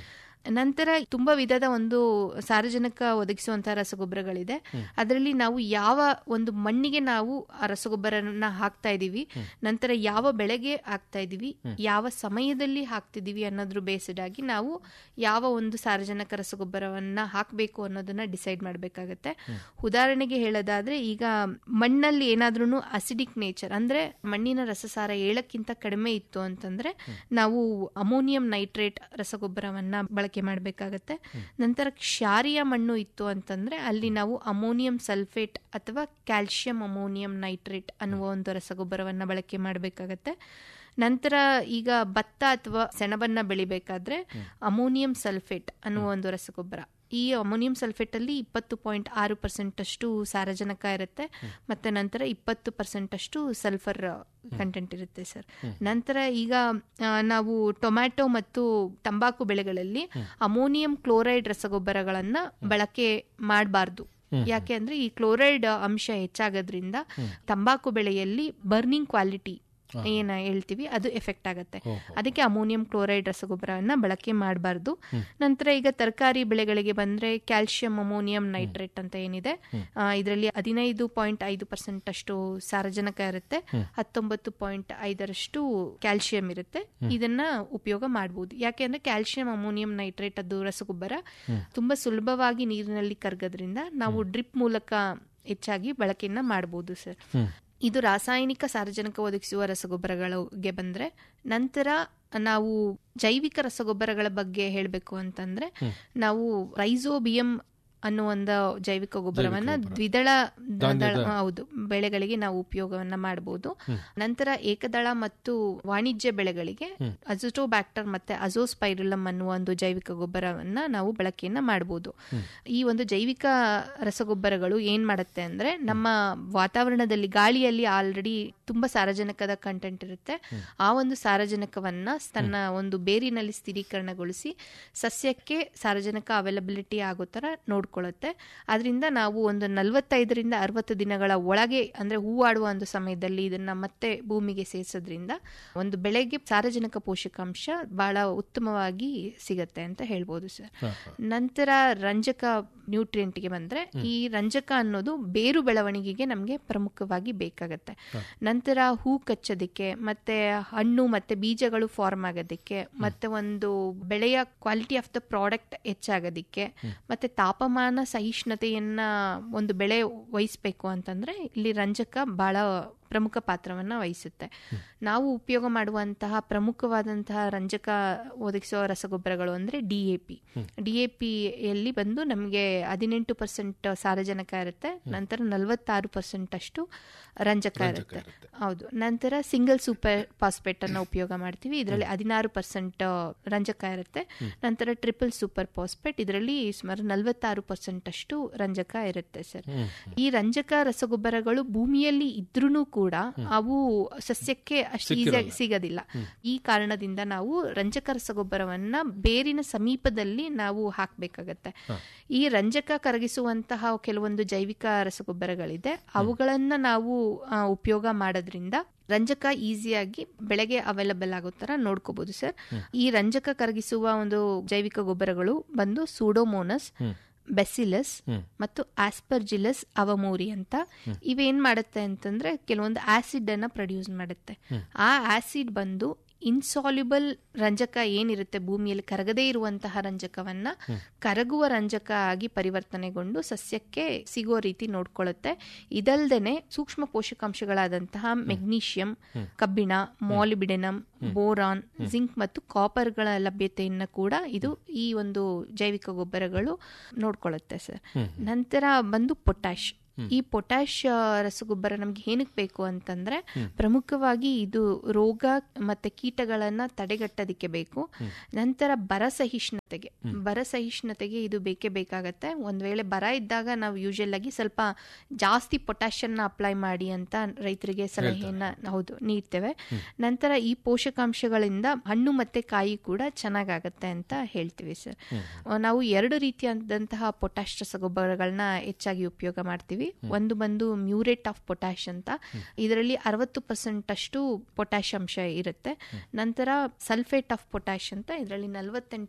ನಂತರ ತುಂಬಾ ವಿಧದ ಒಂದು ಸಾರಜನಕ ಒದಗಿಸುವಂತಹ ರಸಗೊಬ್ಬರಗಳಿದೆ ಅದರಲ್ಲಿ ನಾವು ಯಾವ ಒಂದು ಮಣ್ಣಿಗೆ ನಾವು ಆ ರಸಗೊಬ್ಬರನ ಹಾಕ್ತಾ ಇದೀವಿ ನಂತರ ಯಾವ ಬೆಳೆಗೆ ಹಾಕ್ತಾ ಇದೀವಿ ಯಾವ ಸಮಯದಲ್ಲಿ ಹಾಕ್ತಿದೀವಿ ಅನ್ನೋದ್ರ ಬೇಸ್ಡ್ ಆಗಿ ನಾವು ಯಾವ ಒಂದು ಸಾರಜನಕ ರಸಗೊಬ್ಬರವನ್ನ ಹಾಕಬೇಕು ಅನ್ನೋದನ್ನ ಡಿಸೈಡ್ ಮಾಡಬೇಕಾಗತ್ತೆ ಉದಾಹರಣೆಗೆ ಹೇಳೋದಾದ್ರೆ ಈಗ ಮಣ್ಣಲ್ಲಿ ಏನಾದ್ರೂ ಅಸಿಡಿಕ್ ನೇಚರ್ ಅಂದ್ರೆ ಮಣ್ಣಿನ ರಸಸಾರ ಏಳಕ್ಕಿಂತ ಕಡಿಮೆ ಇತ್ತು ಅಂತಂದ್ರೆ ನಾವು ಅಮೋನಿಯಂ ನೈಟ್ರೇಟ್ ರಸಗೊಬ್ಬರವನ್ನ ಬಳಕೆ ಮಾಡಬೇಕಾಗತ್ತೆ ನಂತರ ಕ್ಷಾರಿಯ ಮಣ್ಣು ಇತ್ತು ಅಂತಂದ್ರೆ ಅಲ್ಲಿ ನಾವು ಅಮೋನಿಯಂ ಸಲ್ಫೇಟ್ ಅಥವಾ ಕ್ಯಾಲ್ಸಿಯಂ ಅಮೋನಿಯಂ ನೈಟ್ರೇಟ್ ಅನ್ನುವ ಒಂದು ರಸಗೊಬ್ಬರವನ್ನ ಬಳಕೆ ಮಾಡಬೇಕಾಗತ್ತೆ ನಂತರ ಈಗ ಭತ್ತ ಅಥವಾ ಸೆಣಬನ್ನ ಬೆಳಿಬೇಕಾದ್ರೆ ಅಮೋನಿಯಂ ಸಲ್ಫೇಟ್ ಅನ್ನುವ ಒಂದು ರಸಗೊಬ್ಬರ ಈ ಅಮೋನಿಯಂ ಸಲ್ಫೇಟ್ ಅಲ್ಲಿ ಇಪ್ಪತ್ತು ಪಾಯಿಂಟ್ ಆರು ಪರ್ಸೆಂಟ್ ಅಷ್ಟು ಸಾರಜನಕ ಇರುತ್ತೆ ಮತ್ತೆ ನಂತರ ಇಪ್ಪತ್ತು ಪರ್ಸೆಂಟ್ ಅಷ್ಟು ಸಲ್ಫರ್ ಕಂಟೆಂಟ್ ಇರುತ್ತೆ ಸರ್ ನಂತರ ಈಗ ಆ, ನಾವು ಟೊಮ್ಯಾಟೊ ಮತ್ತು ತಂಬಾಕು ಬೆಳೆಗಳಲ್ಲಿ ಅಮೋನಿಯಂ ಕ್ಲೋರೈಡ್ ರಸಗೊಬ್ಬರಗಳನ್ನ ಬಳಕೆ ಮಾಡಬಾರ್ದು ಯಾಕೆ ಅಂದ್ರೆ ಈ ಕ್ಲೋರೈಡ್ ಅಂಶ ಹೆಚ್ಚಾಗೋದ್ರಿಂದ ತಂಬಾಕು ಬೆಳೆಯಲ್ಲಿ ಬರ್ನಿಂಗ್ ಕ್ವಾಲಿಟಿ ಏನ ಹೇಳ್ತೀವಿ ಅದು ಎಫೆಕ್ಟ್ ಆಗುತ್ತೆ ಅದಕ್ಕೆ ಅಮೋನಿಯಂ ಕ್ಲೋರೈಡ್ ರಸಗೊಬ್ಬರವನ್ನ ಬಳಕೆ ಮಾಡಬಾರ್ದು ನಂತರ ಈಗ ತರಕಾರಿ ಬೆಳೆಗಳಿಗೆ ಬಂದ್ರೆ ಕ್ಯಾಲ್ಸಿಯಂ ಅಮೋನಿಯಂ ನೈಟ್ರೇಟ್ ಅಂತ ಏನಿದೆ ಇದರಲ್ಲಿ ಹದಿನೈದು ಪಾಯಿಂಟ್ ಐದು ಪರ್ಸೆಂಟ್ ಅಷ್ಟು ಸಾರಜನಕ ಇರುತ್ತೆ ಹತ್ತೊಂಬತ್ತು ಪಾಯಿಂಟ್ ಐದರಷ್ಟು ಕ್ಯಾಲ್ಸಿಯಂ ಇರುತ್ತೆ ಇದನ್ನ ಉಪಯೋಗ ಮಾಡಬಹುದು ಯಾಕೆಂದ್ರೆ ಕ್ಯಾಲ್ಸಿಯಂ ಅಮೋನಿಯಂ ನೈಟ್ರೇಟ್ ಅದು ರಸಗೊಬ್ಬರ ತುಂಬಾ ಸುಲಭವಾಗಿ ನೀರಿನಲ್ಲಿ ಕರಗೋದ್ರಿಂದ ನಾವು ಡ್ರಿಪ್ ಮೂಲಕ ಹೆಚ್ಚಾಗಿ ಬಳಕೆಯನ್ನ ಮಾಡಬಹುದು ಸರ್ ಇದು ರಾಸಾಯನಿಕ ಸಾರಜನಕ ಒದಗಿಸುವ ರಸಗೊಬ್ಬರಗಳಿಗೆ ಬಂದ್ರೆ ನಂತರ ನಾವು ಜೈವಿಕ ರಸಗೊಬ್ಬರಗಳ ಬಗ್ಗೆ ಹೇಳಬೇಕು ಅಂತಂದ್ರೆ ನಾವು ರೈಸೋಬಿಯಂ ಅನ್ನೋ ಒಂದು ಜೈವಿಕ ಗೊಬ್ಬರವನ್ನ ದ್ವಿದಳ ದಳ ಹೌದು ಬೆಳೆಗಳಿಗೆ ನಾವು ಉಪಯೋಗವನ್ನ ಮಾಡಬಹುದು ನಂತರ ಏಕದಳ ಮತ್ತು ವಾಣಿಜ್ಯ ಬೆಳೆಗಳಿಗೆ ಅಜೋಟೋಬ್ಯಾಕ್ಟರ್ ಮತ್ತೆ ಅಜೋಸ್ಪೈರುಲಮ್ ಅನ್ನುವ ಒಂದು ಜೈವಿಕ ಗೊಬ್ಬರವನ್ನ ನಾವು ಬಳಕೆಯನ್ನ ಮಾಡಬಹುದು ಈ ಒಂದು ಜೈವಿಕ ರಸಗೊಬ್ಬರಗಳು ಏನ್ ಮಾಡುತ್ತೆ ಅಂದ್ರೆ ನಮ್ಮ ವಾತಾವರಣದಲ್ಲಿ ಗಾಳಿಯಲ್ಲಿ ಆಲ್ರೆಡಿ ತುಂಬಾ ಸಾರಜನಕದ ಕಂಟೆಂಟ್ ಇರುತ್ತೆ ಆ ಒಂದು ಸಾರಜನಕವನ್ನ ತನ್ನ ಒಂದು ಬೇರಿನಲ್ಲಿ ಸ್ಥಿರೀಕರಣಗೊಳಿಸಿ ಸಸ್ಯಕ್ಕೆ ಸಾರಜನಕ ಅವೈಲಬಿಲಿಟಿ ಆಗೋ ತರ ನೋಡ್ಕೊಳ್ಳುತ್ತೆ ಅದರಿಂದ ನಾವು ಒಂದು ನಲವತ್ತೈದರಿಂದ ಅರವತ್ತು ದಿನಗಳ ಒಳಗೆ ಅಂದ್ರೆ ಹೂವಾಡುವ ಒಂದು ಸಮಯದಲ್ಲಿ ಇದನ್ನ ಮತ್ತೆ ಭೂಮಿಗೆ ಸೇರಿಸೋದ್ರಿಂದ ಒಂದು ಬೆಳೆಗೆ ಸಾರಜನಕ ಪೋಷಕಾಂಶ ಬಹಳ ಉತ್ತಮವಾಗಿ ಸಿಗತ್ತೆ ಅಂತ ಹೇಳ್ಬೋದು ಸರ್ ನಂತರ ರಂಜಕ ನ್ಯೂಟ್ರಿಯೆಂಟ್ಗೆ ಬಂದ್ರೆ ಈ ರಂಜಕ ಅನ್ನೋದು ಬೇರು ಬೆಳವಣಿಗೆಗೆ ನಮಗೆ ಪ್ರಮುಖವಾಗಿ ಬೇಕಾಗತ್ತೆ ನಂತರ ಹೂ ಕಚ್ಚೋದಕ್ಕೆ ಮತ್ತೆ ಹಣ್ಣು ಮತ್ತೆ ಬೀಜಗಳು ಫಾರ್ಮ್ ಆಗೋದಕ್ಕೆ ಮತ್ತೆ ಒಂದು ಬೆಳೆಯ ಕ್ವಾಲಿಟಿ ಆಫ್ ದ ಪ್ರಾಡಕ್ಟ್ ಹೆಚ್ಚಾಗೋದಿಕ್ಕೆ ಮತ್ತೆ ತಾಪಮಾನ ಸಹಿಷ್ಣುತೆಯನ್ನ ಒಂದು ಬೆಳೆ ವಹಿಸ್ಬೇಕು ಅಂತಂದ್ರೆ ಇಲ್ಲಿ ರಂಜಕ ಬಹಳ ಪ್ರಮುಖ ಪಾತ್ರವನ್ನ ವಹಿಸುತ್ತೆ ನಾವು ಉಪಯೋಗ ಮಾಡುವಂತಹ ಪ್ರಮುಖವಾದಂತಹ ರಂಜಕ ಒದಗಿಸುವ ರಸಗೊಬ್ಬರಗಳು ಅಂದ್ರೆ D A P D A ಯಲ್ಲಿ ಬಂದು ನಮಗೆ ಹದಿನೆಂಟು ಪರ್ಸೆಂಟ್ ಸಾರಜನಕ ಇರುತ್ತೆ ನಂತರ ನಲವತ್ತಾರು ಪರ್ಸೆಂಟ್ ಅಷ್ಟು ರಂಜಕ ಇರುತ್ತೆ ಹೌದು ನಂತರ ಸಿಂಗಲ್ ಸೂಪರ್ ಫಾಸ್ಫೇಟ್ ಅನ್ನ ಉಪಯೋಗ ಮಾಡ್ತೀವಿ ಇದರಲ್ಲಿ ಹದಿನಾರು ಪರ್ಸೆಂಟ್ ರಂಜಕ ಇರುತ್ತೆ ನಂತರ ಟ್ರಿಪಲ್ ಸೂಪರ್ ಫಾಸ್ಫೇಟ್ ಇದರಲ್ಲಿ ಸುಮಾರು ನಲವತ್ತಾರು ಪರ್ಸೆಂಟ್ ಅಷ್ಟು ರಂಜಕ ಇರುತ್ತೆ ಸರ್ ಈ ರಂಜಕ ರಸಗೊಬ್ಬರಗಳು ಭೂಮಿಯಲ್ಲಿ ಇದ್ರೂ ಕೂಡ ಅವು ಸಸ್ಯಕ್ಕೆ ಅಷ್ಟು ಈಸಿಯಾಗಿ ಸಿಗೋದಿಲ್ಲ ಈ ಕಾರಣದಿಂದ ನಾವು ರಂಜಕ ರಸಗೊಬ್ಬರವನ್ನ ಬೇರಿನ ಸಮೀಪದಲ್ಲಿ ನಾವು ಹಾಕಬೇಕಾಗತ್ತೆ ಈ ರಂಜಕ ಕರಗಿಸುವಂತಹ ಕೆಲವೊಂದು ಜೈವಿಕ ರಸಗೊಬ್ಬರಗಳಿದೆ ಅವುಗಳನ್ನ ನಾವು ಆ, ಉಪಯೋಗ ಮಾಡೋದ್ರಿಂದ ರಂಜಕ ಈಸಿಯಾಗಿ ಬೆಳೆಗೆ ಅವೈಲಬಲ್ ಆಗೋ ತರ ನೋಡ್ಕೋಬಹುದು ಸರ್ ಈ ರಂಜಕ ಕರಗಿಸುವ ಒಂದು ಜೈವಿಕ ಗೊಬ್ಬರಗಳು ಬಂದು ಸೂಡೋಮೋನಸ್ ಬೆಸಿಲಸ್ ಮತ್ತು ಆಸ್ಪರ್ಜಿಲಸ್ ಅವಮೋರಿ ಅಂತ ಇವೇನ್ ಮಾಡುತ್ತೆ ಅಂತಂದ್ರೆ ಕೆಲವೊಂದು ಆಸಿಡ್ ಅನ್ನ ಪ್ರೊಡ್ಯೂಸ್ ಮಾಡುತ್ತೆ ಆ ಆಸಿಡ್ ಬಂದು ಇನ್ಸಾಲ್ಯುಬಲ್ ರಂಜಕ ಏನಿರುತ್ತೆ ಭೂಮಿಯಲ್ಲಿ ಕರಗದೇ ಇರುವಂತಹ ರಂಜಕವನ್ನ ಕರಗುವ ರಂಜಕ ಆಗಿ ಪರಿವರ್ತನೆಗೊಂಡು ಸಸ್ಯಕ್ಕೆ ಸಿಗೋ ರೀತಿ ನೋಡ್ಕೊಳ್ಳುತ್ತೆ ಇದಲ್ದೇನೆ ಸೂಕ್ಷ್ಮ ಪೋಷಕಾಂಶಗಳಾದಂತಹ ಮೆಗ್ನೀಷಿಯಂ ಕಬ್ಬಿಣ ಮಾಲಿಬಿಡೆನಮ್ ಬೋರಾನ್ ಜಿಂಕ್ ಮತ್ತು ಕಾಪರ್ಗಳ ಲಭ್ಯತೆಯನ್ನ ಕೂಡ ಇದು ಈ ಒಂದು ಜೈವಿಕ ಗೊಬ್ಬರಗಳು ನೋಡ್ಕೊಳ್ಳುತ್ತೆ ಸರ್ ನಂತರ ಬಂದು ಪೊಟ್ಯಾಶ್ ಈ ಪೊಟ್ಯಾಶ್ ಆ, ರಸಗೊಬ್ಬರ ನಮ್ಗೆ ಏನಕ್ಕೆ ಬೇಕು ಅಂತಂದ್ರೆ ಪ್ರಮುಖವಾಗಿ ಇದು ರೋಗ ಮತ್ತೆ ಕೀಟಗಳನ್ನ ತಡೆಗಟ್ಟೋದಿಕ್ಕೆ ಬೇಕು ನಂತರ ಬರ ಸಹಿಷ್ಣುತೆಗೆ ಬರ ಸಹಿಷ್ಣುತೆಗೆ ಇದು ಬೇಕೇ ಬೇಕಾಗತ್ತೆ ಒಂದ್ ವೇಳೆ ಬರ ಇದ್ದಾಗ ನಾವು ಯೂಶಲ್ ಆಗಿ ಸ್ವಲ್ಪ ಜಾಸ್ತಿ ಪೊಟ್ಯಾಷನ್ನ ಅಪ್ಲೈ ಮಾಡಿ ಅಂತ ರೈತರಿಗೆ ಸಲಹೆಯನ್ನ ಹೌದು ನೀಡ್ತೇವೆ ನಂತರ ಈ ಪೋಷಕಾಂಶಗಳಿಂದ ಹಣ್ಣು ಮತ್ತೆ ಕಾಯಿ ಕೂಡ ಚೆನ್ನಾಗಾಗತ್ತೆ ಅಂತ ಹೇಳ್ತೀವಿ ಸರ್ ನಾವು ಎರಡು ರೀತಿಯಾದಂತಹ ಪೊಟ್ಯಾಶ್ ರಸಗೊಬ್ಬರಗಳನ್ನ ಹೆಚ್ಚಾಗಿ ಉಪಯೋಗ ಮಾಡ್ತೀವಿ ಒಂದು ಬಂದು ಮ್ಯೂರೇಟ್ ಆಫ್ ಪೊಟ್ಯಾಶ್ ಅಂತ ಇದರಲ್ಲಿ ಅರವತ್ತು ಪರ್ಸೆಂಟ್ ಅಷ್ಟು ಪೊಟ್ಯಾಶ್ ಅಂಶ ಇರುತ್ತೆ ನಂತರ ಸಲ್ಫೇಟ್ ಆಫ್ ಪೊಟ್ಯಾಶ್ ಅಂತ ಇದರಲ್ಲಿ ನಲವತ್ತೆಂಟು ಪರ್ಸೆಂಟ್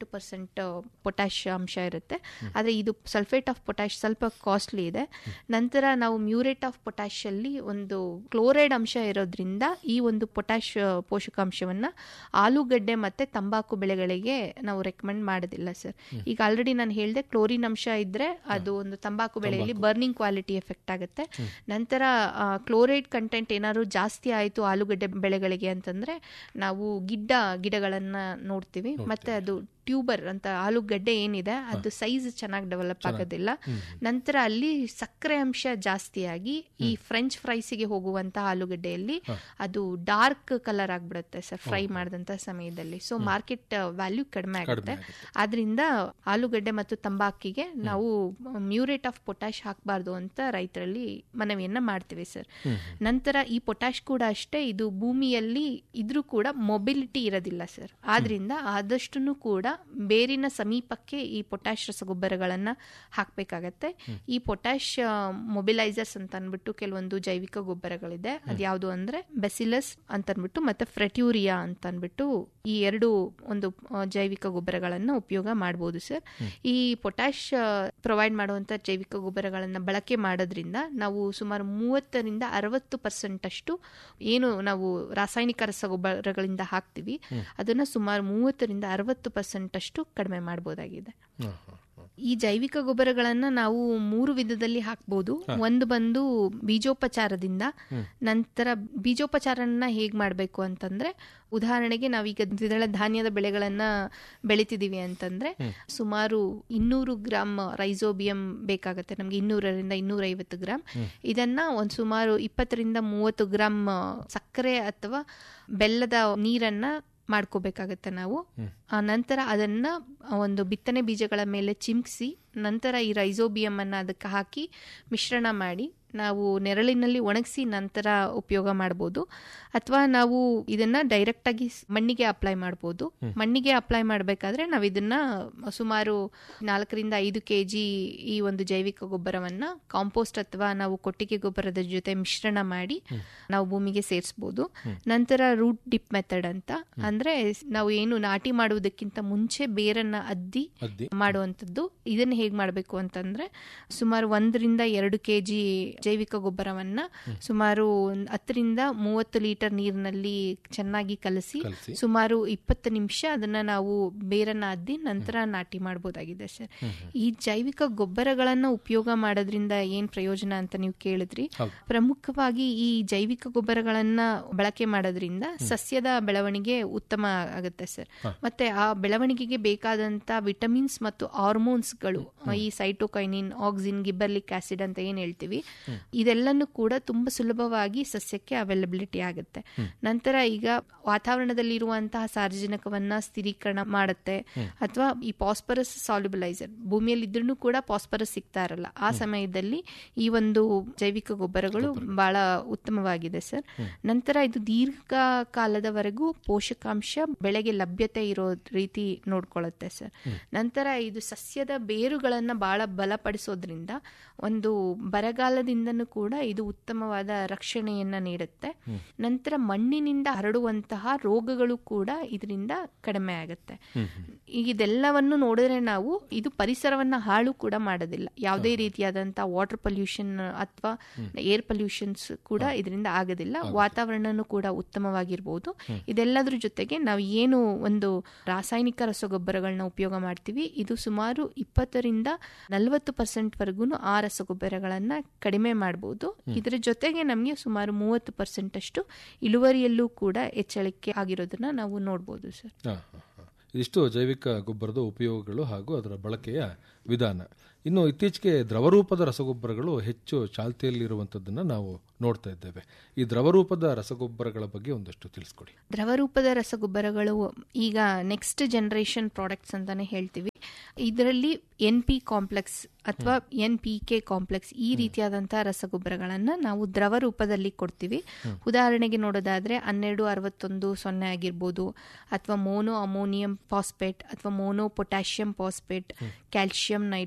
ಪರ್ಸೆಂಟ್ ಪೊಟ್ಯಾಶ್ ಅಂಶ ಇರುತ್ತೆ ಆದರೆ ಇದು ಸಲ್ಫೇಟ್ ಆಫ್ ಪೊಟ್ಯಾಶ್ ಸ್ವಲ್ಪ ಕಾಸ್ಟ್ಲಿ ಇದೆ ನಂತರ ನಾವು ಮ್ಯೂರೇಟ್ ಆಫ್ ಪೊಟ್ಯಾಶ್ ಅಲ್ಲಿ ಒಂದು ಕ್ಲೋರೈಡ್ ಅಂಶ ಇರೋದ್ರಿಂದ ಈ ಒಂದು ಪೊಟ್ಯಾಶ್ ಪೋಷಕಾಂಶವನ್ನ ಆಲೂಗಡ್ಡೆ ಮತ್ತೆ ತಂಬಾಕು ಬೆಳೆಗಳಿಗೆ ನಾವು ರೆಕಮೆಂಡ್ ಮಾಡೋದಿಲ್ಲ ಸರ್ ಈಗ ಆಲ್ರೆಡಿ ನಾನು ಹೇಳಿದೆ ಕ್ಲೋರಿನ್ ಅಂಶ ಇದ್ರೆ ಅದು ಒಂದು ತಂಬಾಕು ಬೆಳೆಯಲ್ಲಿ ಬರ್ನಿಂಗ್ ಕ್ವಾಲಿಟಿ ಎಫೆಕ್ಟ್ ಆಗುತ್ತೆ ನಂತರ ಕ್ಲೋರೈಡ್ ಕಂಟೆಂಟ್ ಏನಾದ್ರು ಜಾಸ್ತಿ ಆಯಿತು ಆಲೂಗಡ್ಡೆ ಬೆಳೆಗಳಿಗೆ ಅಂತಂದ್ರೆ ನಾವು ಗಿಡ್ಡ ಗಿಡಗಳನ್ನ ನೋಡ್ತೀವಿ ಮತ್ತೆ ಅದು ಟ್ಯೂಬರ್ ಅಂತ ಆಲೂಗಡ್ಡೆ ಏನಿದೆ ಅದು ಸೈಜ್ ಚೆನ್ನಾಗಿ ಡೆವಲಪ್ ಆಗೋದಿಲ್ಲ ನಂತರ ಅಲ್ಲಿ ಸಕ್ಕರೆ ಅಂಶ ಜಾಸ್ತಿಯಾಗಿ ಈ ಫ್ರೆಂಚ್ ಫ್ರೈಸಿಗೆ ಹೋಗುವಂತ ಆಲೂಗಡ್ಡೆಯಲ್ಲಿ ಅದು ಡಾರ್ಕ್ ಕಲರ್ ಆಗ್ಬಿಡುತ್ತೆ ಸರ್ ಫ್ರೈ ಮಾಡಿದಂತ ಸಮಯದಲ್ಲಿ ಸೊ ಮಾರ್ಕೆಟ್ ವ್ಯಾಲ್ಯೂ ಕಡಿಮೆ ಆಗುತ್ತೆ ಆದ್ರಿಂದ ಆಲೂಗಡ್ಡೆ ಮತ್ತು ತಂಬಾಕಿಗೆ ನಾವು ಮ್ಯೂರೇಟ್ ಆಫ್ ಪೊಟ್ಯಾಶ್ ಹಾಕಬಾರ್ದು ಅಂತ ರೈತರಲ್ಲಿ ಮನವಿಯನ್ನ ಮಾಡ್ತೀವಿ ಸರ್ ನಂತರ ಈ ಪೊಟ್ಯಾಶ್ ಕೂಡ ಅಷ್ಟೇ ಇದು ಭೂಮಿಯಲ್ಲಿ ಇದ್ರೂ ಕೂಡ ಮೊಬಿಲಿಟಿ ಇರೋದಿಲ್ಲ ಸರ್ ಆದ್ರಿಂದ ಆದಷ್ಟು ಕೂಡ ಬೇರಿನ ಸಮೀಪಕ್ಕೆ ಈ ಪೊಟ್ಯಾಶ್ ರಸಗೊಬ್ಬರಗಳನ್ನ ಹಾಕಬೇಕಾಗತ್ತೆ ಈ ಪೊಟ್ಯಾಶ್ ಮೊಬಿಲೈಸರ್ಸ್ ಅಂತ ಅಂದ್ಬಿಟ್ಟು ಕೆಲವೊಂದು ಜೈವಿಕ ಗೊಬ್ಬರಗಳಿದೆ ಅದ್ಯಾವುದು ಅಂದ್ರೆ ಬೆಸಿಲಸ್ ಅಂತ ಅಂದ್ಬಿಟ್ಟು ಮತ್ತೆ ಫ್ರೆಟ್ಯೂರಿಯಾ ಅಂತ ಅಂದ್ಬಿಟ್ಟು ಈ ಎರಡು ಒಂದು ಆ, ಜೈವಿಕ ಗೊಬ್ಬರಗಳನ್ನ ಉಪಯೋಗ ಮಾಡಬಹುದು ಸರ್ ಈ ಪೊಟ್ಯಾಶ್ ಪ್ರೊವೈಡ್ ಮಾಡುವಂತ ಜೈವಿಕ ಗೊಬ್ಬರಗಳನ್ನ ಬಳಕೆ ಮಾಡೋದ್ರಿಂದ ನಾವು ಸುಮಾರು ಮೂವತ್ತರಿಂದ ಅರವತ್ತು ಪರ್ಸೆಂಟ್ ಅಷ್ಟು ಏನು ನಾವು ರಾಸಾಯನಿಕ ರಸಗೊಬ್ಬರಗಳಿಂದ ಹಾಕ್ತಿವಿ ಅದನ್ನ ಸುಮಾರು ಮೂವತ್ತರಿಂದ ಅರವತ್ತು ಪರ್ಸೆಂಟ್ ಅಷ್ಟು ಕಡಿಮೆ ಮಾಡಬಹುದಾಗಿದೆ ಹ, ಹ, ಹ. ಈ ಜೈವಿಕ ಗೊಬ್ಬರಗಳನ್ನ ನಾವು ಮೂರು ವಿಧದಲ್ಲಿ ಹಾಕ್ಬೋದು ಒಂದು ಬಂದು ಬೀಜೋಪಚಾರದಿಂದ ನಂತರ ಬೀಜೋಪಚಾರನ ಹೇಗ್ ಮಾಡಬೇಕು ಅಂತಂದ್ರೆ ಉದಾಹರಣೆಗೆ ನಾವೀಗ ದ್ವಿದಳ ಧಾನ್ಯದ ಬೆಳೆಗಳನ್ನ ಬೆಳಿತಿದೀವಿ ಅಂತಂದ್ರೆ ಸುಮಾರು ಇನ್ನೂರು ಗ್ರಾಮ್ ರೈಸೋಬಿಯಂ ಬೇಕಾಗತ್ತೆ ನಮ್ಗೆ ಇನ್ನೂರರಿಂದ ಇನ್ನೂರ ಐವತ್ತು ಗ್ರಾಮ್ ಇದನ್ನ ಒಂದ್ ಸುಮಾರು ಇಪ್ಪತ್ತರಿಂದ ಮೂವತ್ತು ಗ್ರಾಮ್ ಸಕ್ಕರೆ ಅಥವಾ ಬೆಲ್ಲದ ನೀರನ್ನ ಮಾಡ್ಕೋಬೇಕಾಗತ್ತೆ ನಾವು ಆ ನಂತರ ಅದನ್ನ ಒಂದು ಬಿತ್ತನೆ ಬೀಜಗಳ ಮೇಲೆ ಚಿಮ್ಕಿಸಿ ನಂತರ ಈ ರೈಸೋಬಿಯಂ ಅನ್ನ ಅದಕ್ಕೆ ಹಾಕಿ ಮಿಶ್ರಣ ಮಾಡಿ ನಾವು ನೆರಳಿನಲ್ಲಿ ಒಣಗಿಸಿ ನಂತರ ಉಪಯೋಗ ಮಾಡ್ಬೋದು ಅಥವಾ ನಾವು ಇದನ್ನ ಡೈರೆಕ್ಟ್ ಆಗಿ ಸ್- ಮಣ್ಣಿಗೆ ಅಪ್ಲೈ ಮಾಡ್ಬೋದು ಮಣ್ಣಿಗೆ ಅಪ್ಲೈ ಮಾಡಬೇಕಾದ್ರೆ ನಾವು ಇದನ್ನ ಸುಮಾರು ನಾಲ್ಕರಿಂದ ಐದು ಕೆ ಜಿ ಈ ಒಂದು ಜೈವಿಕ ಗೊಬ್ಬರವನ್ನ ಕಾಂಪೋಸ್ಟ್ ಅಥವಾ ನಾವು ಕೊಟ್ಟಿಗೆ ಗೊಬ್ಬರದ ಜೊತೆ ಮಿಶ್ರಣ ಮಾಡಿ ನಾವು ಭೂಮಿಗೆ ಸೇರಿಸಬಹುದು ನಂತರ ರೂಟ್ ಡಿಪ್ ಮೆಥಡ್ ಅಂತ ಅಂದ್ರೆ ನಾವು ಏನು ನಾಟಿ ಮಾಡುವುದಕ್ಕಿಂತ ಮುಂಚೆ ಬೇರನ್ನ ಅದ್ದಿ ಅದ್ದಿ ಮಾಡುವಂಥದ್ದು ಇದನ್ನ ಹೇಗ್ ಮಾಡಬೇಕು ಅಂತಂದ್ರೆ ಸುಮಾರು ಒಂದರಿಂದ ಎರಡು ಕೆ ಜಿ ಜೈವಿಕ ಗೊಬ್ಬರವನ್ನ ಸುಮಾರು ಒಂದ್ ಹತ್ತರಿಂದ ಮೂವತ್ತು ಲೀಟರ್ ನೀರಿನಲ್ಲಿ ಚೆನ್ನಾಗಿ ಕಲಸಿ ಕಲಸಿ. ಸುಮಾರು ಇಪ್ಪತ್ತು ನಿಮಿಷ ಅದನ್ನ ನಾವು ಬೇರನ್ನ ಅದ್ದಿ ನಂತರ ನಾಟಿ ಮಾಡಬಹುದಾಗಿದೆ ಸರ್ ಈ ಜೈವಿಕ ಗೊಬ್ಬರಗಳನ್ನ ಉಪಯೋಗ ಮಾಡೋದ್ರಿಂದ ಏನ್ ಪ್ರಯೋಜನ ಅಂತ ನೀವು ಕೇಳಿದ್ರಿ ಹೌದು. ಪ್ರಮುಖವಾಗಿ ಈ ಜೈವಿಕ ಗೊಬ್ಬರಗಳನ್ನ ಬಳಕೆ ಮಾಡೋದ್ರಿಂದ ಸಸ್ಯದ ಬೆಳವಣಿಗೆ ಉತ್ತಮ ಆಗುತ್ತೆ ಸರ್ ಮತ್ತೆ ಆ ಬೆಳವಣಿಗೆಗೆ ಬೇಕಾದಂತ ವಿಟಮಿನ್ಸ್ ಮತ್ತು ಹಾರ್ಮೋನ್ಸ್ಗಳು ಈ ಸೈಟೋಕೈನಿನ್ ಆಕ್ಸಿನ್ ಗಿಬ್ಬರ್ಲಿಕ್ ಆಸಿಡ್ ಅಂತ ಏನ್ ಹೇಳ್ತೀವಿ ಇದೆಲ್ಲನೂ ಕೂಡ ತುಂಬಾ ಸುಲಭವಾಗಿ ಸಸ್ಯಕ್ಕೆ ಅವೈಲಬಿಲಿಟಿ ಆಗುತ್ತೆ ನಂತರ ಈಗ ವಾತಾವರಣದಲ್ಲಿರುವಂತಹ ಸಾರ್ವಜನಿಕವನ್ನ ಸ್ಥಿರೀಕರಣ ಮಾಡುತ್ತೆ ಅಥವಾ ಈ ಪಾಸ್ಪರಸ್ ಸಾಲ್ಯುಬಲೈಸರ್ ಭೂಮಿಯಲ್ಲಿ ಇದ್ರೂ ಕೂಡ ಪಾಸ್ಪರಸ್ ಸಿಗ್ತಾ ಇರಲ್ಲ ಆ ಸಮಯದಲ್ಲಿ ಈ ಒಂದು ಜೈವಿಕ ಗೊಬ್ಬರಗಳು ಬಹಳ ಉತ್ತಮವಾಗಿದೆ ಸರ್ ನಂತರ ಇದು ದೀರ್ಘ ಕಾಲದವರೆಗೂ ಪೋಷಕಾಂಶ ಬೆಳೆಗೆ ಲಭ್ಯತೆ ಇರೋ ರೀತಿ ನೋಡ್ಕೊಳ್ಳುತ್ತೆ ಸರ್ ನಂತರ ಇದು ಸಸ್ಯದ ಬೇರುಗಳನ್ನ ಬಹಳ ಬಲಪಡಿಸೋದ್ರಿಂದ ಒಂದು ಬರಗಾಲದಿಂದನೂ ಕೂಡ ಇದು ಉತ್ತಮವಾದ ರಕ್ಷಣೆಯನ್ನ ನೀಡುತ್ತೆ ನಂತರ ಮಣ್ಣಿನಿಂದ ಹರಡುವಂತಹ ರೋಗಗಳು ಕೂಡ ಇದರಿಂದ ಕಡಿಮೆ ಆಗುತ್ತೆ ಈಗ ಇದೆಲ್ಲವನ್ನು ನೋಡಿದ್ರೆ ನಾವು ಇದು ಪರಿಸರವನ್ನ ಹಾಳು ಕೂಡ ಮಾಡೋದಿಲ್ಲ ಯಾವುದೇ ರೀತಿಯಾದಂತಹ ವಾಟರ್ ಪೊಲ್ಯೂಷನ್ ಅಥವಾ ಏರ್ ಪೊಲ್ಯೂಷನ್ಸ್ ಕೂಡ ಇದರಿಂದ ಆಗೋದಿಲ್ಲ ವಾತಾವರಣನೂ ಕೂಡ ಉತ್ತಮವಾಗಿರ್ಬೋದು ಇದೆಲ್ಲದ್ರ ಜೊತೆಗೆ ನಾವು ಏನು ಒಂದು ರಾಸಾಯನಿಕ ರಸಗೊಬ್ಬರಗಳನ್ನ ಉಪಯೋಗ ಮಾಡ್ತೀವಿ ಇದು ಸುಮಾರು ಇಪ್ಪತ್ತರಿಂದ ನಲವತ್ತು ಪರ್ಸೆಂಟ್ ವರ್ಗು ಆ ರಸಗೊಬ್ಬರಗಳನ್ನ ಕಡಿಮೆ ಮಾಡಬಹುದು ಇದರ ಜೊತೆಗೆ ನಮಗೆ ಸುಮಾರು ಮೂವತ್ತು ಪರ್ಸೆಂಟ್ ಅಷ್ಟು ಇಳುವರಿಯಲ್ಲೂ ಕೂಡ ಹೆಚ್ಚಳಿಕೆ ಆಗಿರೋದನ್ನ ನಾವು ನೋಡ್ಬೋದು ಸರ್ ಹ, ಹ, ಹ. ಇದಿಷ್ಟು ಜೈವಿಕ ಗೊಬ್ಬರದ ಉಪಯೋಗಗಳು ಹಾಗೂ ಅದರ ಬಳಕೆಯ ವಿಧಾನ ಇನ್ನು ಇತ್ತೀಚೆಗೆ ದ್ರವರೂಪದ ರಸಗೊಬ್ಬರಗಳು ಹೆಚ್ಚು ಚಾಲ್ತಿಯಲ್ಲಿರುವಂಥದ್ದನ್ನು ನಾವು ನೋಡ್ತಾ ಇದ್ದೇವೆ ಈ ದ್ರವರೂಪದ ರಸಗೊಬ್ಬರಗಳ ಬಗ್ಗೆ ಒಂದಷ್ಟು ತಿಳಿಸ್ಕೊಡಿ ದ್ರವರೂಪದ ರಸಗೊಬ್ಬರಗಳು ಈಗ ನೆಕ್ಸ್ಟ್ ಜನರೇಷನ್ ಪ್ರಾಡಕ್ಟ್ಸ್ ಅಂತಾನೆ ಹೇಳ್ತೀವಿ ಇದರಲ್ಲಿ ಎನ್ ಪಿ ಕಾಂಪ್ಲೆಕ್ಸ್ ಅಥವಾ ಎನ್ ಪಿ ಕೆ ಕಾಂಪ್ಲೆಕ್ಸ್ ಈ ರೀತಿಯಾದಂತಹ ರಸಗೊಬ್ಬರಗಳನ್ನ ನಾವು ದ್ರವ ರೂಪದಲ್ಲಿ ಕೊಡ್ತೀವಿ ಉದಾಹರಣೆಗೆ ನೋಡೋದಾದ್ರೆ ಹನ್ನೆರಡು ಅರವತ್ತೊಂದು ಸೊನ್ನೆ ಆಗಿರ್ಬೋದು ಅಥವಾ ಮೋನೋ ಅಮೋನಿಯಂ ಫಾಸ್ಪೇಟ್ ಅಥವಾ mono potassium phosphate calcium nitrate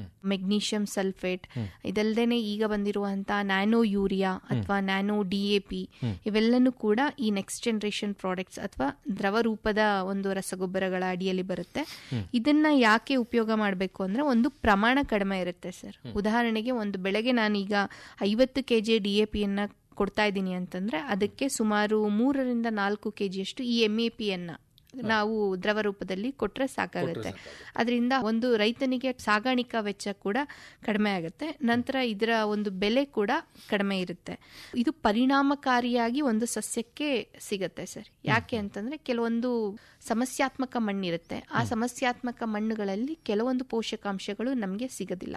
magnesium sulphate ಇದಲ್ದೇನೆ ಈಗ ಬಂದಿರುವಂತಹ ನ್ಯಾನೋ ಯೂರಿಯಾ ಅಥವಾ ನ್ಯಾನೋ ಡಿ ಎ ಪಿ ಇವೆಲ್ಲನೂ ಕೂಡ ಈ ನೆಕ್ಸ್ಟ್ ಜನರೇಷನ್ ಪ್ರಾಡಕ್ಟ್ಸ್ ಅಥವಾ ದ್ರವ ರೂಪದ ಒಂದು ರಸಗೊಬ್ಬರಗಳ ಅಡಿಯಲ್ಲಿ ಬರುತ್ತೆ ಇದನ್ನ ಯಾಕೆ ಉಪಯೋಗ ಮಾಡಬೇಕು ಅಂದ್ರೆ ಒಂದು ಪ್ರಮಾಣ ಕಡಿಮೆ ಇರುತ್ತೆ ಸರ್ ಉದಾಹರಣೆಗೆ ಒಂದು ಬೆಳೆಗೆ ನಾನೀಗ ಐವತ್ತು ಕೆ ಜಿ ಡಿ ಎ ಪಿಯನ್ನ ಕೊಡ್ತಾ ಇದ್ದೀನಿ ಅಂತಂದ್ರೆ ಅದಕ್ಕೆ ಸುಮಾರು ಮೂರರಿಂದ ನಾಲ್ಕು ಕೆ ಜಿಯಷ್ಟು ಈ ಎಮ್ ಎ ಪಿಯನ್ನ ನಾವು ದ್ರವ ರೂಪದಲ್ಲಿ ಕೊಟ್ರೆ ಸಾಕಾಗುತ್ತೆ ಅದರಿಂದ ಒಂದು ರೈತನಿಗೆ ಸಾಗಾಣಿಕಾ ವೆಚ್ಚ ಕೂಡ ಕಡಿಮೆ ಆಗುತ್ತೆ ನಂತರ ಇದರ ಒಂದು ಬೆಲೆ ಕೂಡ ಕಡಿಮೆ ಇರುತ್ತೆ ಇದು ಪರಿಣಾಮಕಾರಿಯಾಗಿ ಒಂದು ಸಸ್ಯಕ್ಕೆ ಸಿಗತ್ತೆ ಸರ್ ಯಾಕೆ ಅಂತಂದ್ರೆ ಕೆಲವೊಂದು ಸಮಸ್ಯಾತ್ಮಕ ಮಣ್ಣಿರುತ್ತೆ ಆ ಸಮಸ್ಯಾತ್ಮಕ ಮಣ್ಣುಗಳಲ್ಲಿ ಕೆಲವೊಂದು ಪೋಷಕಾಂಶಗಳು ನಮಗೆ ಸಿಗೋದಿಲ್ಲ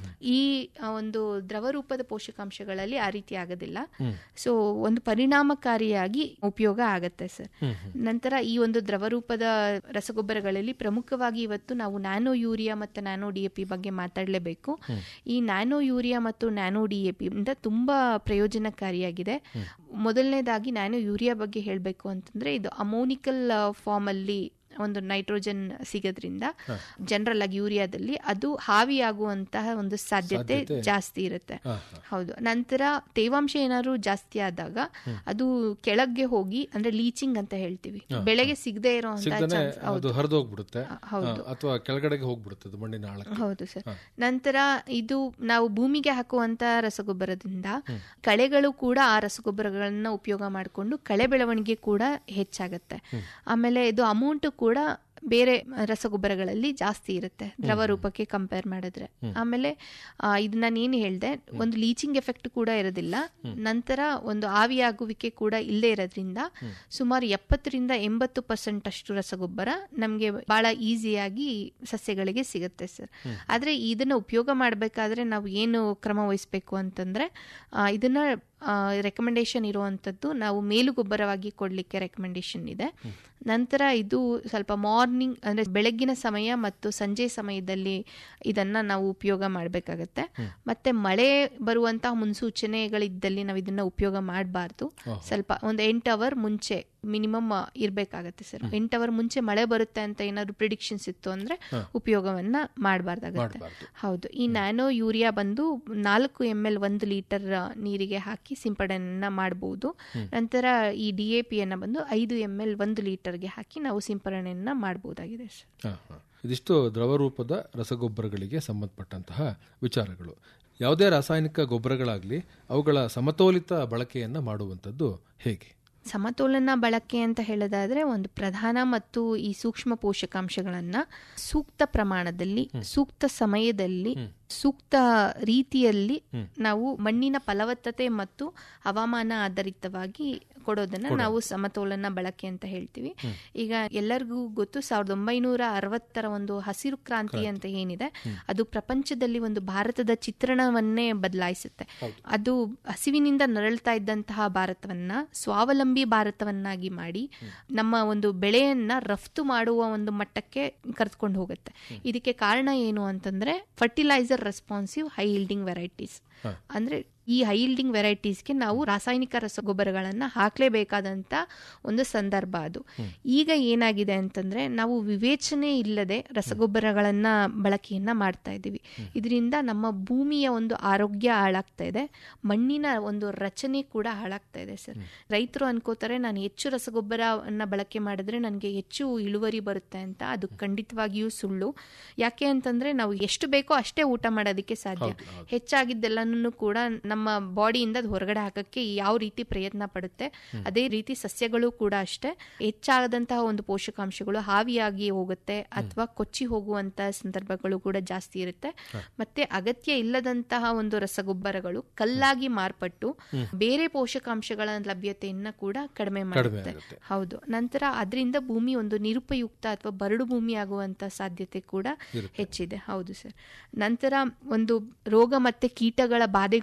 ಈ ಆ, ಒಂದು ದ್ರವ ರೂಪದ ಪೋಷಕಾಂಶಗಳಲ್ಲಿ ಆ ರೀತಿ ಆಗೋದಿಲ್ಲ ಸೊ ಒಂದು ಪರಿಣಾಮಕಾರಿಯಾಗಿ ಉಪಯೋಗ ಆಗತ್ತೆ ಸರ್ ನಂತರ ಈ ಒಂದು ದ್ರವ ರೂಪದ ರಸಗೊಬ್ಬರಗಳಲ್ಲಿ ಪ್ರಮುಖವಾಗಿ ಇವತ್ತು ನಾವು ನ್ಯಾನೋ ಯೂರಿಯಾ ಮತ್ತು ನ್ಯಾನೋ ಡಿ ಎ ಪಿ ಬಗ್ಗೆ ಮಾತಾಡಲೇಬೇಕು ಈ ನ್ಯಾನೋ ಯೂರಿಯಾ ಮತ್ತು ನ್ಯಾನೋ ಡಿ ಎ ಪಿ ಇಂದ ತುಂಬಾ ಪ್ರಯೋಜನಕಾರಿಯಾಗಿದೆ ಮೊದಲನೇದಾಗಿ ನ್ಯಾನೋ ಯೂರಿಯಾ ಬಗ್ಗೆ ಹೇಳಬೇಕು ಅಂತಂದ್ರೆ ಇದು ಅಮೋನಿಕಲ್ ಫಾರ್ಮ್ ಅಲ್ಲಿ ಒಂದು ನೈಟ್ರೋಜನ್ ಸಿಗೋದ್ರಿಂದ ಜನರಲ್ ಆಗಿ ಯೂರಿಯಾದಲ್ಲಿ ಅದು ಹಾವಿಯಾಗುವಂತಹ ಒಂದು ಸಾಧ್ಯತೆ ಜಾಸ್ತಿ ಇರುತ್ತೆ ಹೌದು ನಂತರ ತೇವಾಂಶ ಏನಾದ್ರು ಜಾಸ್ತಿ ಆದಾಗ ಅದು ಕೆಳಗೆ ಹೋಗಿ ಅಂದ್ರೆ ಲೀಚಿಂಗ್ ಅಂತ ಹೇಳ್ತೀವಿ ಬೆಳೆಗೆ ಸಿಗದೆ ಇರುವಂತಹ ಸಿಗ್ತಾನೆ ಚಾನ್ಸ್ ಅದು ಹರಿದೋಗ್ಬಿಡುತ್ತೆ ಹೌದು. ಅಥವಾ ಕೆಳಗಡೆಗೆ ಹೋಗ್ಬಿಡುತ್ತೆ ಅದು ಮಣ್ಣಿನ ಆಳಕ್ಕೆ ಹೌದು ಸರ್ ನಂತರ ಇದು ನಾವು ಭೂಮಿಗೆ ಹಾಕುವಂತ ರಸಗೊಬ್ಬರದಿಂದ ಕಳೆಗಳು ಕೂಡ ಆ ರಸಗೊಬ್ಬರಗಳನ್ನ ಉಪಯೋಗ ಮಾಡಿಕೊಂಡು ಕಳೆ ಬೆಳವಣಿಗೆ ಕೂಡ ಹೆಚ್ಚಾಗತ್ತೆ ಆಮೇಲೆ ಇದು ಅಮೌಂಟ್ ಕೂಡ ಬೇರೆ ರಸಗೊಬ್ಬರಗಳಲ್ಲಿ ಜಾಸ್ತಿ ಇರುತ್ತೆ ದ್ರವ ರೂಪಕ್ಕೆ ಕಂಪೇರ್ ಮಾಡಿದ್ರೆ ಆಮೇಲೆ ಆ, ಇದು ನಾನು ಏನು ಹೇಳಿದೆ ಒಂದು ಲೀಚಿಂಗ್ ಎಫೆಕ್ಟ್ ಕೂಡ ಇರೋದಿಲ್ಲ ನಂತರ ಒಂದು ಆವಿಯಾಗುವಿಕೆ ಕೂಡ ಇಲ್ಲದೆ ಇರೋದ್ರಿಂದ ಸುಮಾರು ಎಪ್ಪತ್ತರಿಂದ ಎಂಬತ್ತು ಪರ್ಸೆಂಟ್ ಅಷ್ಟು ರಸಗೊಬ್ಬರ ನಮಗೆ ಬಹಳ ಈಸಿಯಾಗಿ ಸಸ್ಯಗಳಿಗೆ ಸಿಗುತ್ತೆ ಸರ್ ಆದ್ರೆ ಇದನ್ನ ಉಪಯೋಗ ಮಾಡಬೇಕಾದ್ರೆ ನಾವು ಏನು ಕ್ರಮ ವಹಿಸಬೇಕು ಅಂತಂದ್ರೆ ಆ, ಇದನ್ನ ರೆಕಮೆಂಡೇಶನ್ ಇರುವಂಥದ್ದು ನಾವು ಮೇಲುಗೊಬ್ಬರವಾಗಿ ಕೊಡಲಿಕ್ಕೆ ರೆಕಮೆಂಡೇಶನ್ ಇದೆ ನಂತರ ಇದು ಸ್ವಲ್ಪ ಮಾರ್ನಿಂಗ್ ಅಂದ್ರೆ ಬೆಳಗ್ಗಿನ ಸಮಯ ಮತ್ತು ಸಂಜೆ ಸಮಯದಲ್ಲಿ ಇದನ್ನ ನಾವು ಉಪಯೋಗ ಮಾಡಬೇಕಾಗತ್ತೆ ಮತ್ತೆ ಮಳೆ ಬರುವಂತಹ ಮುನ್ಸೂಚನೆಗಳಿದ್ದಲ್ಲಿ ನಾವು ಇದನ್ನ ಉಪಯೋಗ ಮಾಡಬಾರ್ದು ಸ್ವಲ್ಪ ಒಂದು ಎಂಟು ಅವರ್ ಮುಂಚೆ ಮಿನಿಮಮ್ ಇರಬೇಕಾಗತ್ತೆ ಸರ್ ಎಂಟು ಅವರ್ ಮುಂಚೆ ಮಳೆ ಬರುತ್ತೆ ಅಂತ ಏನಾದ್ರು ಪ್ರಿಡಿಕ್ಷನ್ಸ್ ಇತ್ತು ಅಂದ್ರೆ ಉಪಯೋಗವನ್ನ ಮಾಡಬಾರ್ದಾಗತ್ತೆ ಹೌದು ಈ ನ್ಯಾನೋ ಯೂರಿಯಾ ಬಂದು ನಾಲ್ಕು ಎಮ್ ಎಲ್ ಒಂದು ಲೀಟರ್ ನೀರಿಗೆ ಹಾಕಿ ಸಿಂಪಡಣೆಯನ್ನ ಮಾಡಬಹುದು ನಂತರ ಈ ಡಿ ಎ ಪಿಯನ್ನ ಬಂದು ಐದು ಎಮ್ ಎಲ್ ಒಂದು ಲೀಟರ್ಗೆ ಹಾಕಿ ನಾವು ಸಿಂಪಡಣೆಯನ್ನ ಮಾಡಬಹುದಾಗಿದೆ ಸರ್ ಹಾ, ಹಾ. ಇದಿಷ್ಟು ದ್ರವ ರೂಪದ ರಸಗೊಬ್ಬರಗಳಿಗೆ ಸಂಬಂಧಪಟ್ಟಂತಹ ವಿಚಾರಗಳು ಯಾವುದೇ ರಾಸಾಯನಿಕ ಗೊಬ್ಬರಗಳಾಗಲಿ ಅವುಗಳ ಸಮತೋಲಿತ ಬಳಕೆಯನ್ನ ಮಾಡುವಂಥದ್ದು ಹೇಗೆ ಸಮತೋಲನ ಬಳಕೆ ಅಂತ ಹೇಳೋದಾದ್ರೆ ಒಂದು ಪ್ರಧಾನ ಮತ್ತು ಈ ಸೂಕ್ಷ್ಮ ಪೋಷಕಾಂಶಗಳನ್ನ ಸೂಕ್ತ ಪ್ರಮಾಣದಲ್ಲಿ ಸೂಕ್ತ ಸಮಯದಲ್ಲಿ ಸೂಕ್ತ ರೀತಿಯಲ್ಲಿ ನಾವು ಮಣ್ಣಿನ ಫಲವತ್ತತೆ ಮತ್ತು ಹವಾಮಾನ ಆಧಾರಿತವಾಗಿ ಕೊಡೋದನ್ನ ನಾವು ಸಮತೋಲನ ಬಳಕೆ ಅಂತ ಹೇಳ್ತೀವಿ ಈಗ ಎಲ್ಲರಿಗೂ ಗೊತ್ತು ಸಾವಿರದ ಒಂಬೈನೂರ ಅರವತ್ತರ ಒಂದು ಹಸಿರು ಕ್ರಾಂತಿ ಅಂತ ಏನಿದೆ ಅದು ಪ್ರಪಂಚದಲ್ಲಿ ಒಂದು ಭಾರತದ ಚಿತ್ರಣವನ್ನೇ ಬದಲಾಯಿಸುತ್ತೆ ಅದು ಹಸಿವಿನಿಂದ ನರಳ್ತಾ ಇದ್ದಂತಹ ಭಾರತವನ್ನ ಸ್ವಾವಲಂಬಿ ಭಾರತವನ್ನಾಗಿ ಮಾಡಿ ನಮ್ಮ ಒಂದು ಬೆಳೆಯನ್ನ ರಫ್ತು ಮಾಡುವ ಒಂದು ಮಟ್ಟಕ್ಕೆ ಕರೆದುಕೊಂಡು ಹೋಗುತ್ತೆ ಇದಕ್ಕೆ ಕಾರಣ ಏನು ಅಂತಂದ್ರೆ fertilizer responsive high yielding varieties ಅಂದ್ರೆ ಈ ಹೈ ಇಲ್ಡಿಂಗ್ ವೆರೈಟೀಸ್ಗೆ ನಾವು ರಾಸಾಯನಿಕ ರಸಗೊಬ್ಬರಗಳನ್ನ ಹಾಕ್ಲೇಬೇಕಾದಂತ ಒಂದು ಸಂದರ್ಭ ಅದು ಈಗ ಏನಾಗಿದೆ ಅಂತಂದ್ರೆ ನಾವು ವಿವೇಚನೆ ಇಲ್ಲದೆ ರಸಗೊಬ್ಬರಗಳನ್ನ ಬಳಕೆಯನ್ನ ಮಾಡ್ತಾ ಇದ್ದೀವಿ ಇದರಿಂದ ನಮ್ಮ ಭೂಮಿಯ ಒಂದು ಆರೋಗ್ಯ ಹಾಳಾಗ್ತಾ ಇದೆ ಮಣ್ಣಿನ ಒಂದು ರಚನೆ ಕೂಡ ಹಾಳಾಗ್ತಾ ಇದೆ ಸರ್ ರೈತರು ಅನ್ಕೋತಾರೆ ನಾನು ಹೆಚ್ಚು ರಸಗೊಬ್ಬರವನ್ನ ಬಳಕೆ ಮಾಡಿದ್ರೆ ನನಗೆ ಹೆಚ್ಚು ಇಳುವರಿ ಬರುತ್ತೆ ಅಂತ ಅದು ಖಂಡಿತವಾಗಿಯೂ ಸುಳ್ಳು ಯಾಕೆ ಅಂತಂದ್ರೆ ನಾವು ಎಷ್ಟು ಬೇಕೋ ಅಷ್ಟೇ ಊಟ ಮಾಡೋದಕ್ಕೆ ಸಾಧ್ಯ ಹೆಚ್ಚಾಗಿದ್ದೆಲ್ಲನೂ ಕೂಡ ನಮ್ಮ ಬಾಡಿಯಿಂದ ಅದು ಹೊರಗಡೆ ಹಾಕಕ್ಕೆ ಯಾವ ರೀತಿ ಪ್ರಯತ್ನ ಪಡುತ್ತೆ ಅದೇ ರೀತಿ ಸಸ್ಯಗಳು ಕೂಡ ಅಷ್ಟೇ ಹೆಚ್ಚಾದಂತಹ ಒಂದು ಪೋಷಕಾಂಶಗಳು ಹಾವಿಯಾಗಿ ಹೋಗುತ್ತೆ ಅಥವಾ ಕೊಚ್ಚಿ ಹೋಗುವಂತಹ ಸಂದರ್ಭಗಳು ಕೂಡ ಜಾಸ್ತಿ ಇರುತ್ತೆ ಮತ್ತೆ ಅಗತ್ಯ ಇಲ್ಲದಂತಹ ಒಂದು ರಸಗೊಬ್ಬರಗಳು ಕಲ್ಲಾಗಿ ಮಾರ್ಪಟ್ಟು ಬೇರೆ ಪೋಷಕಾಂಶಗಳ ಲಭ್ಯತೆಯನ್ನ ಕೂಡ ಕಡಿಮೆ ಮಾಡುತ್ತೆ ಹೌದು ನಂತರ ಅದರಿಂದ ಭೂಮಿ ಒಂದು ನಿರುಪಯುಕ್ತ ಅಥವಾ ಬರಡು ಭೂಮಿ ಆಗುವಂತ ಸಾಧ್ಯತೆ ಕೂಡ ಹೆಚ್ಚಿದೆ ಹೌದು ಸರ್ ನಂತರ ಒಂದು ರೋಗ ಮತ್ತೆ ಕೀಟಗಳ ಬಾಧೆಗಳು ಕೂಡ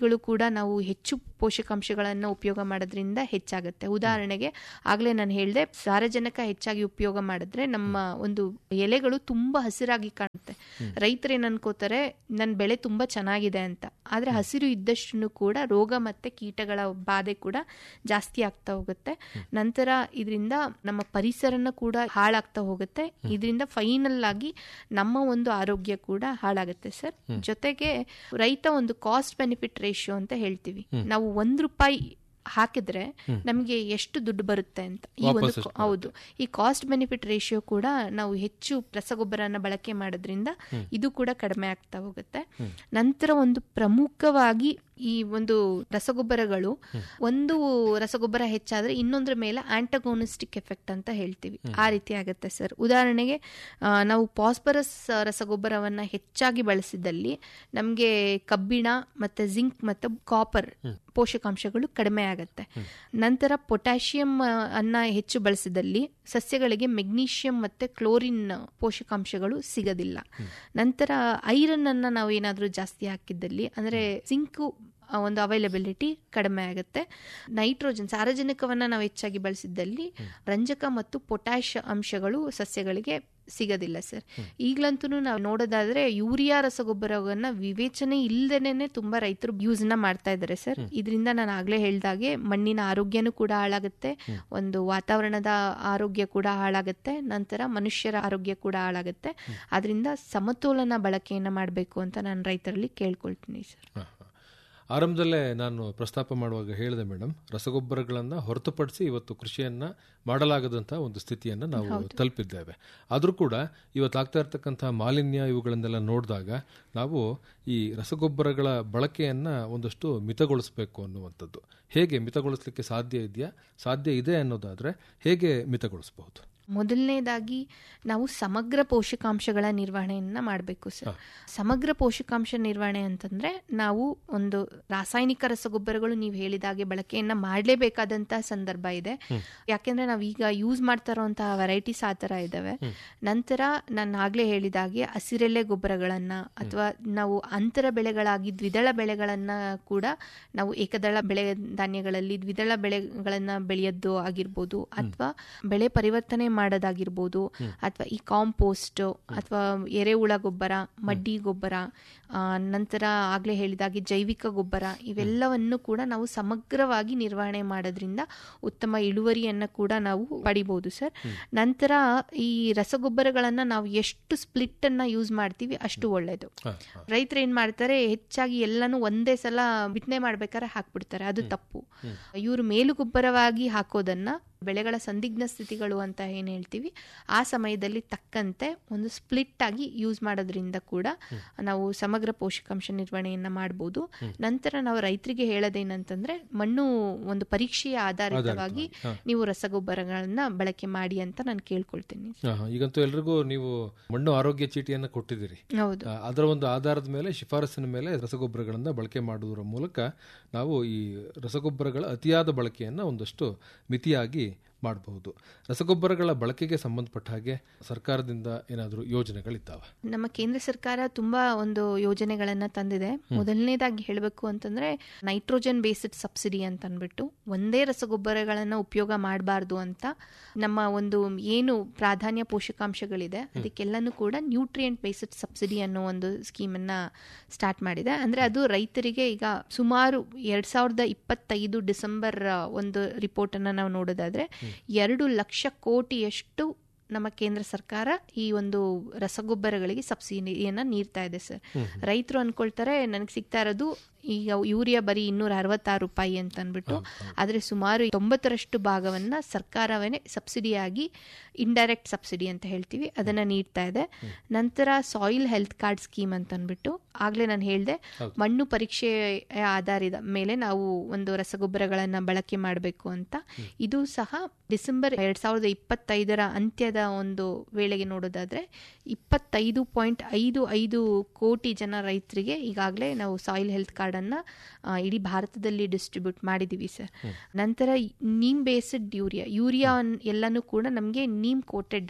ನಾವು ಹೆಚ್ಚು ಪೋಷಕಾಂಶಗಳನ್ನು ಉಪಯೋಗ ಮಾಡೋದ್ರಿಂದ ಹೆಚ್ಚಾಗುತ್ತೆ ಉದಾಹರಣೆಗೆ ಆಗಲೇ ನಾನು ಹೇಳಿದೆ ಸಾರಜನಕ ಹೆಚ್ಚಾಗಿ ಉಪಯೋಗ ಮಾಡಿದ್ರೆ ನಮ್ಮ ಒಂದು ಎಲೆಗಳು ತುಂಬಾ ಹಸಿರಾಗಿ ಕಾಣುತ್ತೆ ರೈತರು ಏನ್ ಅನ್ಕೋತಾರೆ ನನ್ನ ಬೆಳೆ ತುಂಬಾ ಚೆನ್ನಾಗಿದೆ ಅಂತ ಆದ್ರೆ ಹಸಿರು ಇದ್ದಷ್ಟು ಕೂಡ ರೋಗ ಮತ್ತೆ ಕೀಟಗಳ ಬಾಧೆ ಕೂಡ ಜಾಸ್ತಿ ಆಗ್ತಾ ಹೋಗುತ್ತೆ ನಂತರ ಇದರಿಂದ ನಮ್ಮ ಪರಿಸರನ ಕೂಡ ಹಾಳಾಗ್ತಾ ಹೋಗುತ್ತೆ ಇದರಿಂದ ಫೈನಲ್ ಆಗಿ ನಮ್ಮ ಒಂದು ಆರೋಗ್ಯ ಕೂಡ ಹಾಳಾಗುತ್ತೆ ಸರ್ ಜೊತೆಗೆ ರೈತ ಒಂದು ಕಾಸ್ಟ್ ಬೆನಿಫಿಟ್ ರೇಷಿಯೋ ಅಂತ ಹೇಳ್ತೀವಿ ನಾವು ಒಂದ್ ರೂಪಾಯಿ ಹಾಕಿದ್ರೆ ನಮಗೆ ಎಷ್ಟು ದುಡ್ಡು ಬರುತ್ತೆ ಅಂತ ಈ ಒಂದು ವಾಪಸ್ ಕೊ- ಎಷ್ಟು ಹೌದು ಈ ಕಾಸ್ಟ್ ಬೆನಿಫಿಟ್ ರೇಷಿಯೋ ಕೂಡ ನಾವು ಹೆಚ್ಚು ರಸಗೊಬ್ಬರನ ಬಳಕೆ ಮಾಡೋದ್ರಿಂದ ಇದು ಕೂಡ ಕಡಿಮೆ ಆಗ್ತಾ ಹೋಗುತ್ತೆ ನಂತರ ಒಂದು ಪ್ರಮುಖವಾಗಿ ಈ ಒಂದು ರಸಗೊಬ್ಬರಗಳು ಒಂದು ರಸಗೊಬ್ಬರ ಹೆಚ್ಚಾದ್ರೆ ಇನ್ನೊಂದ್ರ ಮೇಲೆ ಆಂಟಗೋನಿಸ್ಟಿಕ್ ಎಫೆಕ್ಟ್ ಅಂತ ಹೇಳ್ತೀವಿ ಆ ರೀತಿ ಆಗುತ್ತೆ ಸರ್ ಉದಾಹರಣೆಗೆ ಆ, ನಾವು ಪಾಸ್ಪರಸ್ ರಸಗೊಬ್ಬರವನ್ನ ಹೆಚ್ಚಾಗಿ ಬಳಸಿದಲ್ಲಿ ನಮಗೆ ಕಬ್ಬಿಣ ಮತ್ತೆ ಜಿಂಕ್ ಮತ್ತು ಕಾಪರ್ ಪೋಷಕಾಂಶಗಳು ಕಡಿಮೆ ಆಗುತ್ತೆ ನಂತರ ಪೊಟ್ಯಾಷಿಯಂ ಅನ್ನ ಹೆಚ್ಚು ಬಳಸಿದಲ್ಲಿ ಸಸ್ಯಗಳಿಗೆ ಮೆಗ್ನೀಷಿಯಂ ಮತ್ತೆ ಕ್ಲೋರಿನ್ ಪೋಷಕಾಂಶಗಳು ಸಿಗದಿಲ್ಲ ನಂತರ ಐರನ್ ಅನ್ನ ನಾವು ಏನಾದರೂ ಜಾಸ್ತಿ ಹಾಕಿದ್ದಲ್ಲಿ ಅಂದ್ರೆ ಜಿಂಕು ಆ ಒಂದು ಅವೈಲಬಿಲಿಟಿ ಕಡಿಮೆ ಆಗುತ್ತೆ ನೈಟ್ರೋಜನ್ ಸಾರಜನಕವನ್ನ ನಾವು ಹೆಚ್ಚಾಗಿ ಬಳಸಿದ್ದಲ್ಲಿ ರಂಜಕ ಮತ್ತು ಪೊಟ್ಯಾಷ್ ಅಂಶಗಳು ಸಸ್ಯಗಳಿಗೆ ಸಿಗೋದಿಲ್ಲ ಸರ್ ಈಗ್ಲಂತೂ ನಾವು ನೋಡೋದಾದ್ರೆ ಯೂರಿಯಾ ರಸಗೊಬ್ಬರವನ್ನ ವಿವೇಚನೆ ಇಲ್ದೇನೆ ತುಂಬಾ ರೈತರು ಯೂಸ್ ನ ಮಾಡ್ತಾ ಇದ್ದಾರೆ ಸರ್ ಇದರಿಂದ ನಾನು ಆಗ್ಲೇ ಹೇಳ್ದಾಗೆ ಮಣ್ಣಿನ ಆರೋಗ್ಯನೂ ಕೂಡ ಹಾಳಾಗುತ್ತೆ ಒಂದು ವಾತಾವರಣದ ಆರೋಗ್ಯ ಕೂಡ ಹಾಳಾಗುತ್ತೆ ನಂತರ ಮನುಷ್ಯರ ಆರೋಗ್ಯ ಕೂಡ ಹಾಳಾಗುತ್ತೆ ಅದರಿಂದ ಸಮತೋಲನ ಬಳಕೆಯನ್ನ ಮಾಡಬೇಕು ಅಂತ ನಾನು ರೈತರಲ್ಲಿ ಕೇಳ್ಕೊಳ್ತೀನಿ ಸರ್ ಹ, ಹ. ಆರಂಭದಲ್ಲೇ ನಾನು ಪ್ರಸ್ತಾಪ ಮಾಡುವಾಗ ಹೇಳಿದೆ ಮೇಡಮ್ ರಸಗೊಬ್ಬರಗಳನ್ನು ಹೊರತುಪಡಿಸಿ ಇವತ್ತು ಕೃಷಿಯನ್ನ ಮಾಡಲಾಗದಂಥ ಒಂದು ಸ್ಥಿತಿಯನ್ನು ನಾವು ತಲುಪಿದ್ದೇವೆ ಆದರೂ ಕೂಡ ಇವತ್ತು ಆಗ್ತಾ ಇರ್ತಕ್ಕಂಥ ಮಾಲಿನ್ಯ ಇವುಗಳನ್ನೆಲ್ಲ ನೋಡಿದಾಗ ನಾವು ಈ ರಸಗೊಬ್ಬರಗಳ ಬಳಕೆಯನ್ನ ಒಂದಷ್ಟು ಮಿತಗೊಳಿಸಬೇಕು ಅನ್ನುವಂಥದ್ದು ಹೇಗೆ ಮಿತಗೊಳಿಸಲಿಕ್ಕೆ ಸಾಧ್ಯ ಇದೆಯಾ ಸಾಧ್ಯ ಇದೆ ಅನ್ನೋದಾದ್ರೆ ಹೇಗೆ ಮಿತಗೊಳಿಸಬಹುದು ಮೊದಲನೇದಾಗಿ ನಾವು ಸಮಗ್ರ ಪೋಷಕಾಂಶಗಳ ನಿರ್ವಹಣೆಯನ್ನ ಮಾಡಬೇಕು ಸರ್ ಸಮಗ್ರ ಪೋಷಕಾಂಶ ನಿರ್ವಹಣೆ ಅಂತಂದ್ರೆ ನಾವು ಒಂದು ರಾಸಾಯನಿಕ ರಸಗೊಬ್ಬರಗಳು ನೀವು ಹೇಳಿದಾಗೆ ಬಳಕೆಯನ್ನ ಮಾಡಲೇಬೇಕಾದಂತಹ ಸಂದರ್ಭ ಇದೆ ಯಾಕೆಂದ್ರೆ ನಾವು ಈಗ ಯೂಸ್ ಮಾಡ್ತಾ ಇರುವಂತಹ ವೆರೈಟೀಸ್ ಆ ತರ ಇದಾವೆ ನಂತರ ನಾನು ಆಗ್ಲೇ ಹೇಳಿದಾಗೆ ಹಸಿರೆಲೆ ಗೊಬ್ಬರಗಳನ್ನ ಅಥವಾ ನಾವು ಅಂತರ ಬೆಳೆಗಳಾಗಿ ದ್ವಿದಳ ಬೆಳೆಗಳನ್ನ ಕೂಡ ನಾವು ಏಕದಳ ಬೆಳೆ ಧಾನ್ಯಗಳಲ್ಲಿ ದ್ವಿದಳ ಬೆಳೆಗಳನ್ನ ಬೆಳೆಯೋದು ಆಗಿರ್ಬೋದು ಅಥವಾ ಬೆಳೆ ಪರಿವರ್ತನೆ ಮಾಡೋದಾಗಿರ್ಬೋದು ಅಥವಾ ಈ ಕಾಂಪೋಸ್ಟ್ ಅಥವಾ ಎರೆಹುಳ ಗೊಬ್ಬರ ಮಡ್ಡಿ ಗೊಬ್ಬರ ಆ, ನಂತರ ಆಗ್ಲೇ ಹೇಳಿದಾಗೆ ಜೈವಿಕ ಗೊಬ್ಬರ ಇವೆಲ್ಲವನ್ನು ಕೂಡ ನಾವು ಸಮಗ್ರವಾಗಿ ನಿರ್ವಹಣೆ ಮಾಡೋದ್ರಿಂದ ಉತ್ತಮ ಇಳುವರಿಯನ್ನ ಕೂಡ ನಾವು ಪಡಿಬಹುದು ಸರ್ ನಂತರ ಈ ರಸಗೊಬ್ಬರಗಳನ್ನ ನಾವು ಎಷ್ಟು ಸ್ಪ್ಲಿಟ್ ಅನ್ನ ಯೂಸ್ ಮಾಡ್ತೀವಿ ಅಷ್ಟು ಒಳ್ಳೇದು ಹ, ಹ. ರೈತರು ಏನ್ ಮಾಡ್ತಾರೆ ಹೆಚ್ಚಾಗಿ ಎಲ್ಲಾನು ಒಂದೇ ಸಲ ಬಿತ್ತನೆ ಮಾಡ್ಬೇಕಾದ್ರೆ ಹಾಕ್ಬಿಡ್ತಾರೆ ಅದು ತಪ್ಪು ಇವರು ಮೇಲುಗೊಬ್ಬರವಾಗಿ ಹಾಕೋದನ್ನ ಬೆಳೆಗಳ ಸಂದಿಗ್ಧ ಸ್ಥಿತಿಗಳು ಅಂತ ಏನ್ ಹೇಳ್ತೀವಿ ಆ ಸಮಯದಲ್ಲಿ ತಕ್ಕಂತೆ ಒಂದು ಸ್ಪ್ಲಿಟ್ ಆಗಿ ಯೂಸ್ ಮಾಡೋದ್ರಿಂದ ಕೂಡ ನಾವು ಸಮಗ್ರ ಪೋಷಕಾಂಶ ನಿರ್ವಹಣೆಯನ್ನ ಮಾಡಬಹುದು ನಂತರ ನಾವು ರೈತರಿಗೆ ಹೇಳೋದೇನಂತಂದ್ರೆ ಮಣ್ಣು ಒಂದು ಪರೀಕ್ಷೆಯ ಆಧಾರಿತವಾಗಿ ನೀವು ರಸಗೊಬ್ಬರಗಳನ್ನ ಬಳಕೆ ಮಾಡಿ ಅಂತ ನಾನು ಕೇಳ್ಕೊಳ್ತೀನಿ ಹ, ಹ. ಈಗಂತೂ ಎಲ್ರಿಗೂ ನೀವು ಮಣ್ಣು ಆರೋಗ್ಯ ಚೀಟಿಯನ್ನು ಕೊಟ್ಟಿದ್ದೀರಿ ಹೌದು ಆ, ಅದರ ಒಂದು ಆಧಾರದ ಮೇಲೆ ಶಿಫಾರಸಿನ ಮೇಲೆ ರಸಗೊಬ್ಬರಗಳನ್ನು ಬಳಕೆ ಮಾಡುವುದರ ಮೂಲಕ ನಾವು ಈ ರಸಗೊಬ್ಬರಗಳ ಅತಿಯಾದ ಬಳಕೆಯನ್ನು ಒಂದಷ್ಟು ಮಿತಿಯಾಗಿ ಮಾಡಬಹುದು ರಸಗೊಬ್ಬರಗಳ ಬಳಕೆಗೆ ಸಂಬಂಧಪಟ್ಟ ಹಾಗೆ ಸರ್ಕಾರದಿಂದ ಏನಾದರೂ ಯೋಜನೆಗಳಿದ್ದಾವೆ ನಮ್ಮ ಕೇಂದ್ರ ಸರ್ಕಾರ ತುಂಬಾ ಒಂದು ಯೋಜನೆಗಳನ್ನ ತಂದಿದೆ ಮೊದಲನೇದಾಗಿ ಹೇಳಬೇಕು ಅಂತಂದ್ರೆ ನೈಟ್ರೋಜನ್ ಬೇಸ್ಡ್ ಸಬ್ಸಿಡಿ ಅಂತ ಅಂದ್ಬಿಟ್ಟು ಒಂದೇ ರಸಗೊಬ್ಬರಗಳನ್ನ ಉಪಯೋಗ ಮಾಡಬಾರ್ದು ಅಂತ ನಮ್ಮ ಒಂದು ಏನು ಪ್ರಾಧಾನ್ಯ ಪೋಷಕಾಂಶಗಳಿದೆ ಅದಕ್ಕೆಲ್ಲನೂ ಕೂಡ ನ್ಯೂಟ್ರಿಯೆಂಟ್ ಬೇಸ್ಡ್ ಸಬ್ಸಿಡಿ ಅನ್ನೋ ಒಂದು ಸ್ಕೀಮನ್ನ ಸ್ಟಾರ್ಟ್ ಮಾಡಿದೆ ಅಂದ್ರೆ ಅದು ರೈತರಿಗೆ ಈಗ ಸುಮಾರು ಎರಡ್ ಸಾವಿರದ ಇಪ್ಪತ್ತೈದು ಡಿಸೆಂಬರ್ ಆ, ಒಂದು ರಿಪೋರ್ಟ್ ಅನ್ನ ನಾವು ನೋಡೋದಾದ್ರೆ ಎರಡು ಲಕ್ಷ ಕೋಟಿಯಷ್ಟು ನಮ್ಮ ಕೇಂದ್ರ ಸರ್ಕಾರ ಈ ಒಂದು ರಸಗೊಬ್ಬರಗಳಿಗೆ ಸಬ್ಸಿಡಿಯನ್ನ ನೀಡ್ತಾ ಇದೆ ಸರ್ ರೈತರು ಅನ್ಕೊಳ್ತಾರೆ ನನಗೆ ಸಿಗ್ತಾ ಇರೋದು ಈಗ ಯೂರಿಯಾ ಬರೀ ಇನ್ನೂರ ಅರವತ್ತಾರು ರೂಪಾಯಿ ಅಂತ ಅಂದ್ಬಿಟ್ಟು ಆದ್ರೆ ಸುಮಾರು ತೊಂಬತ್ತರಷ್ಟು ಭಾಗವನ್ನ ಸರ್ಕಾರವೇ ಸಬ್ಸಿಡಿಯಾಗಿ ಇಂಡೈರೆಕ್ಟ್ ಸಬ್ಸಿಡಿ ಅಂತ ಹೇಳ್ತೀವಿ ಅದನ್ನ ನೀಡ್ತಾ ಇದೆ ನಂತರ ಸಾಯಿಲ್ ಹೆಲ್ತ್ ಕಾರ್ಡ್ ಸ್ಕೀಮ್ ಅಂತ ಅಂದ್ಬಿಟ್ಟು ಆಗ್ಲೇ ನಾನು ಹೇಳಿದೆ ಮಣ್ಣು ಪರೀಕ್ಷೆ ಆಧಾರದ ಮೇಲೆ ನಾವು ಒಂದು ರಸಗೊಬ್ಬರಗಳನ್ನ ಬಳಕೆ ಮಾಡಬೇಕು ಅಂತ ಇದು ಸಹ ಡಿಸೆಂಬರ್ ಎರಡ್ ಸಾವಿರದ ಇಪ್ಪತ್ತೈದರ ಅಂತ್ಯದ ಒಂದು ವೇಳೆಗೆ ನೋಡೋದಾದ್ರೆ ಇಪ್ಪತ್ತೈದು ಪಾಯಿಂಟ್ ಐದು ಐದು ಕೋಟಿ ಜನ ರೈತರಿಗೆ ಈಗಾಗಲೇ ನಾವು ಸಾಯಿಲ್ ಹೆಲ್ತ್ ಕಾರ್ಡ್ ಅನ್ನ ಆ, ಇಡೀ ಭಾರತದಲ್ಲಿ ಡಿಸ್ಟ್ರಿಬ್ಯೂಟ್ ಮಾಡಿದೀವಿ ಸರ್ ನಂತರ ನೀಮ್ ಬೇಸ್ಡ್ ಯೂರಿಯಾ ಯೂರಿಯಾ ಎಲ್ಲಾನು ಕೂಡ ನಮಗೆ ನೀಮ್ ಕೋಟೆಡ್ ಆಗಿ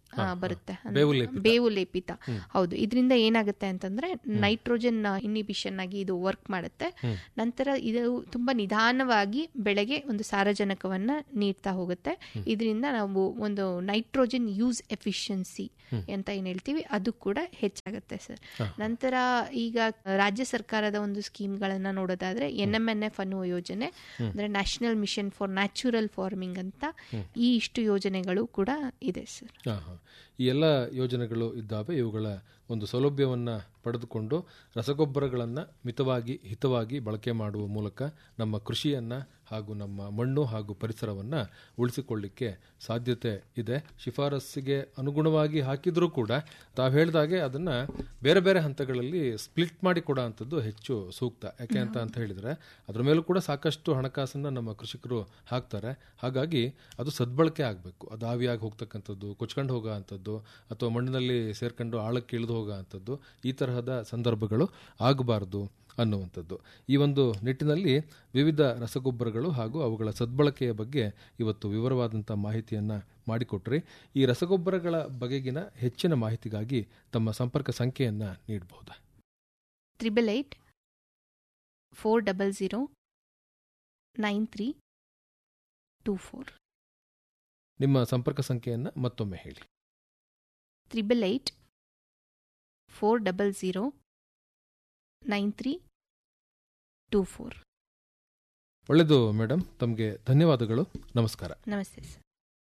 ಆ, ಬರುತ್ತೆ ಅಂದ್ರೆ ಬೇವು ಲೇಪಿತ. ಬೇವು ಲೇಪಿತ ಹೌದು ಇದರಿಂದ ಏನಾಗುತ್ತೆ ಅಂತಂದ್ರೆ ನೈಟ್ರೋಜನ್ ಇನ್ಹಿಬಿಷನ್ ಆಗಿ ಇದು ವರ್ಕ್ ಮಾಡುತ್ತೆ ನಂತರ ಇದು ತುಂಬಾ ನಿಧಾನವಾಗಿ ಬೆಳೆಗೆ ಒಂದು ಸಾರಜನಕವನ್ನ ನೀಡ್ತಾ ಹೋಗುತ್ತೆ ಇದರಿಂದ ನಾವು ಒಂದು ನೈಟ್ರೋಜನ್ ಯೂಸ್ ಎಫಿಷಿಯನ್ಸಿ ಅಂತ ಏನ್ ಹೇಳ್ತೀವಿ ಅದು ಕೂಡ ಹೆಚ್ಚಾಗುತ್ತೆ ಸರ್ ನಂತರ ಈಗ ರಾಜ್ಯ ಸರ್ಕಾರದ ಒಂದು ಸ್ಕೀಮ್ಗಳನ್ನ ನೋಡೋದಾದ್ರೆ ಎನ್ ಎಂ ಎನ್ ಎಫ್ ಅನ್ನುವ ಯೋಜನೆ ಅಂದ್ರೆ national mission for natural farming ಅಂತ ಈ ಇಷ್ಟು ಯೋಜನೆಗಳು ಕೂಡ ಇದೆ ಸರ್ ಹಾ, ಹಾ. ಈ ಎಲ್ಲ ಯೋಜನೆಗಳು ಇದ್ದಾವೆ ಇವುಗಳ ಒಂದು ಸೌಲಭ್ಯವನ್ನು ಪಡೆದುಕೊಂಡು ರಸಗೊಬ್ಬರಗಳನ್ನು ಮಿತವಾಗಿ ಹಿತವಾಗಿ ಬಳಕೆ ಮಾಡುವ ಮೂಲಕ ನಮ್ಮ ಕೃಷಿಯನ್ನು ಹಾಗೂ ನಮ್ಮ ಮಣ್ಣು ಹಾಗೂ ಪರಿಸರವನ್ನು ಉಳಿಸಿಕೊಳ್ಳಿಕ್ಕೆ ಸಾಧ್ಯತೆ ಇದೆ ಶಿಫಾರಸ್ಸಿಗೆ ಅನುಗುಣವಾಗಿ ಹಾಕಿದರೂ ಕೂಡ ತಾವು ಹೇಳಿದಾಗೆ ಅದನ್ನು ಬೇರೆ ಬೇರೆ ಹಂತಗಳಲ್ಲಿ ಸ್ಪ್ಲಿಟ್ ಮಾಡಿ ಕೊಡೋ ಅಂಥದ್ದು ಹೆಚ್ಚು ಸೂಕ್ತ ಯಾಕೆ ಅಂತ ಅಂತ ಹೇಳಿದರೆ ಅದರ ಮೇಲೂ ಕೂಡ ಸಾಕಷ್ಟು ಹಣಕಾಸನ್ನು ನಮ್ಮ ಕೃಷಿಕರು ಹಾಕ್ತಾರೆ ಹಾಗಾಗಿ ಅದು ಸದ್ಬಳಕೆ ಆಗಬೇಕು ಅದು ಆವಿಯಾಗಿ ಹೋಗ್ತಕ್ಕಂಥದ್ದು ಕೊಚ್ಕೊಂಡು ಹೋಗೋ ಅಂಥದ್ದು ಅಥವಾ ಮಣ್ಣಿನಲ್ಲಿ ಸೇರ್ಕೊಂಡು ಆಳಕ್ಕೆ ಇಳಿದು ಹೋಗೋ ಅಂಥದ್ದು ಈ ತರಹದ ಸಂದರ್ಭಗಳು ಆಗಬಾರ್ದು ಅನ್ನುವಂಥದ್ದು ಈ ಒಂದು ನಿಟ್ಟಿನಲ್ಲಿ ವಿವಿಧ ರಸಗೊಬ್ಬರಗಳು ಹಾಗೂ ಅವುಗಳ ಸದ್ಬಳಕೆಯ ಬಗ್ಗೆ ಇವತ್ತು ವಿವರವಾದಂಥ ಮಾಹಿತಿಯನ್ನು ಮಾಡಿಕೊಟ್ರಿ ಈ ರಸಗೊಬ್ಬರಗಳ ಬಗೆಗಿನ ಹೆಚ್ಚಿನ ಮಾಹಿತಿಗಾಗಿ ತಮ್ಮ ಸಂಪರ್ಕ ಸಂಖ್ಯೆಯನ್ನು ನೀಡಬಹುದಾ triple eight four double zero nine three two four ನಿಮ್ಮ ಸಂಪರ್ಕ ಸಂಖ್ಯೆಯನ್ನು ಮತ್ತೊಮ್ಮೆ ಹೇಳಿ triple eight four double zero nine three two four ಒಳ್ಳೆಯದು ಮೇಡಮ್ ತಮಗೆ ಧನ್ಯವಾದಗಳು ನಮಸ್ಕಾರ ನಮಸ್ತೆ ಸರ್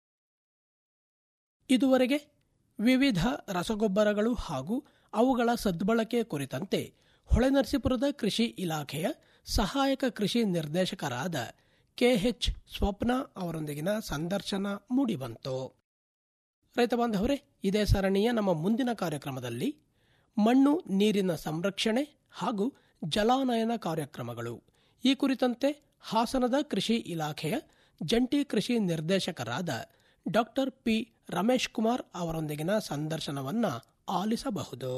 ಇದುವರೆಗೆ ವಿವಿಧ ರಸಗೊಬ್ಬರಗಳು ಹಾಗೂ ಅವುಗಳ ಸದ್ಬಳಕೆ ಕುರಿತಂತೆ ಹೊಳೆನರಸೀಪುರದ ಕೃಷಿ ಇಲಾಖೆಯ ಸಹಾಯಕ ಕೃಷಿ ನಿರ್ದೇಶಕರಾದ ಕೆಎಚ್ ಸ್ವಪ್ನ ಅವರೊಂದಿಗಿನ ಸಂದರ್ಶನ ಮೂಡಿಬಂತು ರೈತ ಬಾಂಧವರೇ ಇದೇ ಸರಣಿಯ ನಮ್ಮ ಮುಂದಿನ ಕಾರ್ಯಕ್ರಮದಲ್ಲಿ ಮಣ್ಣು ನೀರಿನ ಸಂರಕ್ಷಣೆ ಹಾಗೂ ಜಲಾನಯನ ಕಾರ್ಯಕ್ರಮಗಳು ಈ ಕುರಿತಂತೆ ಹಾಸನದ ಕೃಷಿ ಇಲಾಖೆಯ ಜಂಟಿ ಕೃಷಿ ನಿರ್ದೇಶಕರಾದ ಡಾಕ್ಟರ್ ಪಿ ರಮೇಶ್ ಕುಮಾರ್ ಅವರೊಂದಿಗಿನ ಸಂದರ್ಶನವನ್ನ ಆಲಿಸಬಹುದು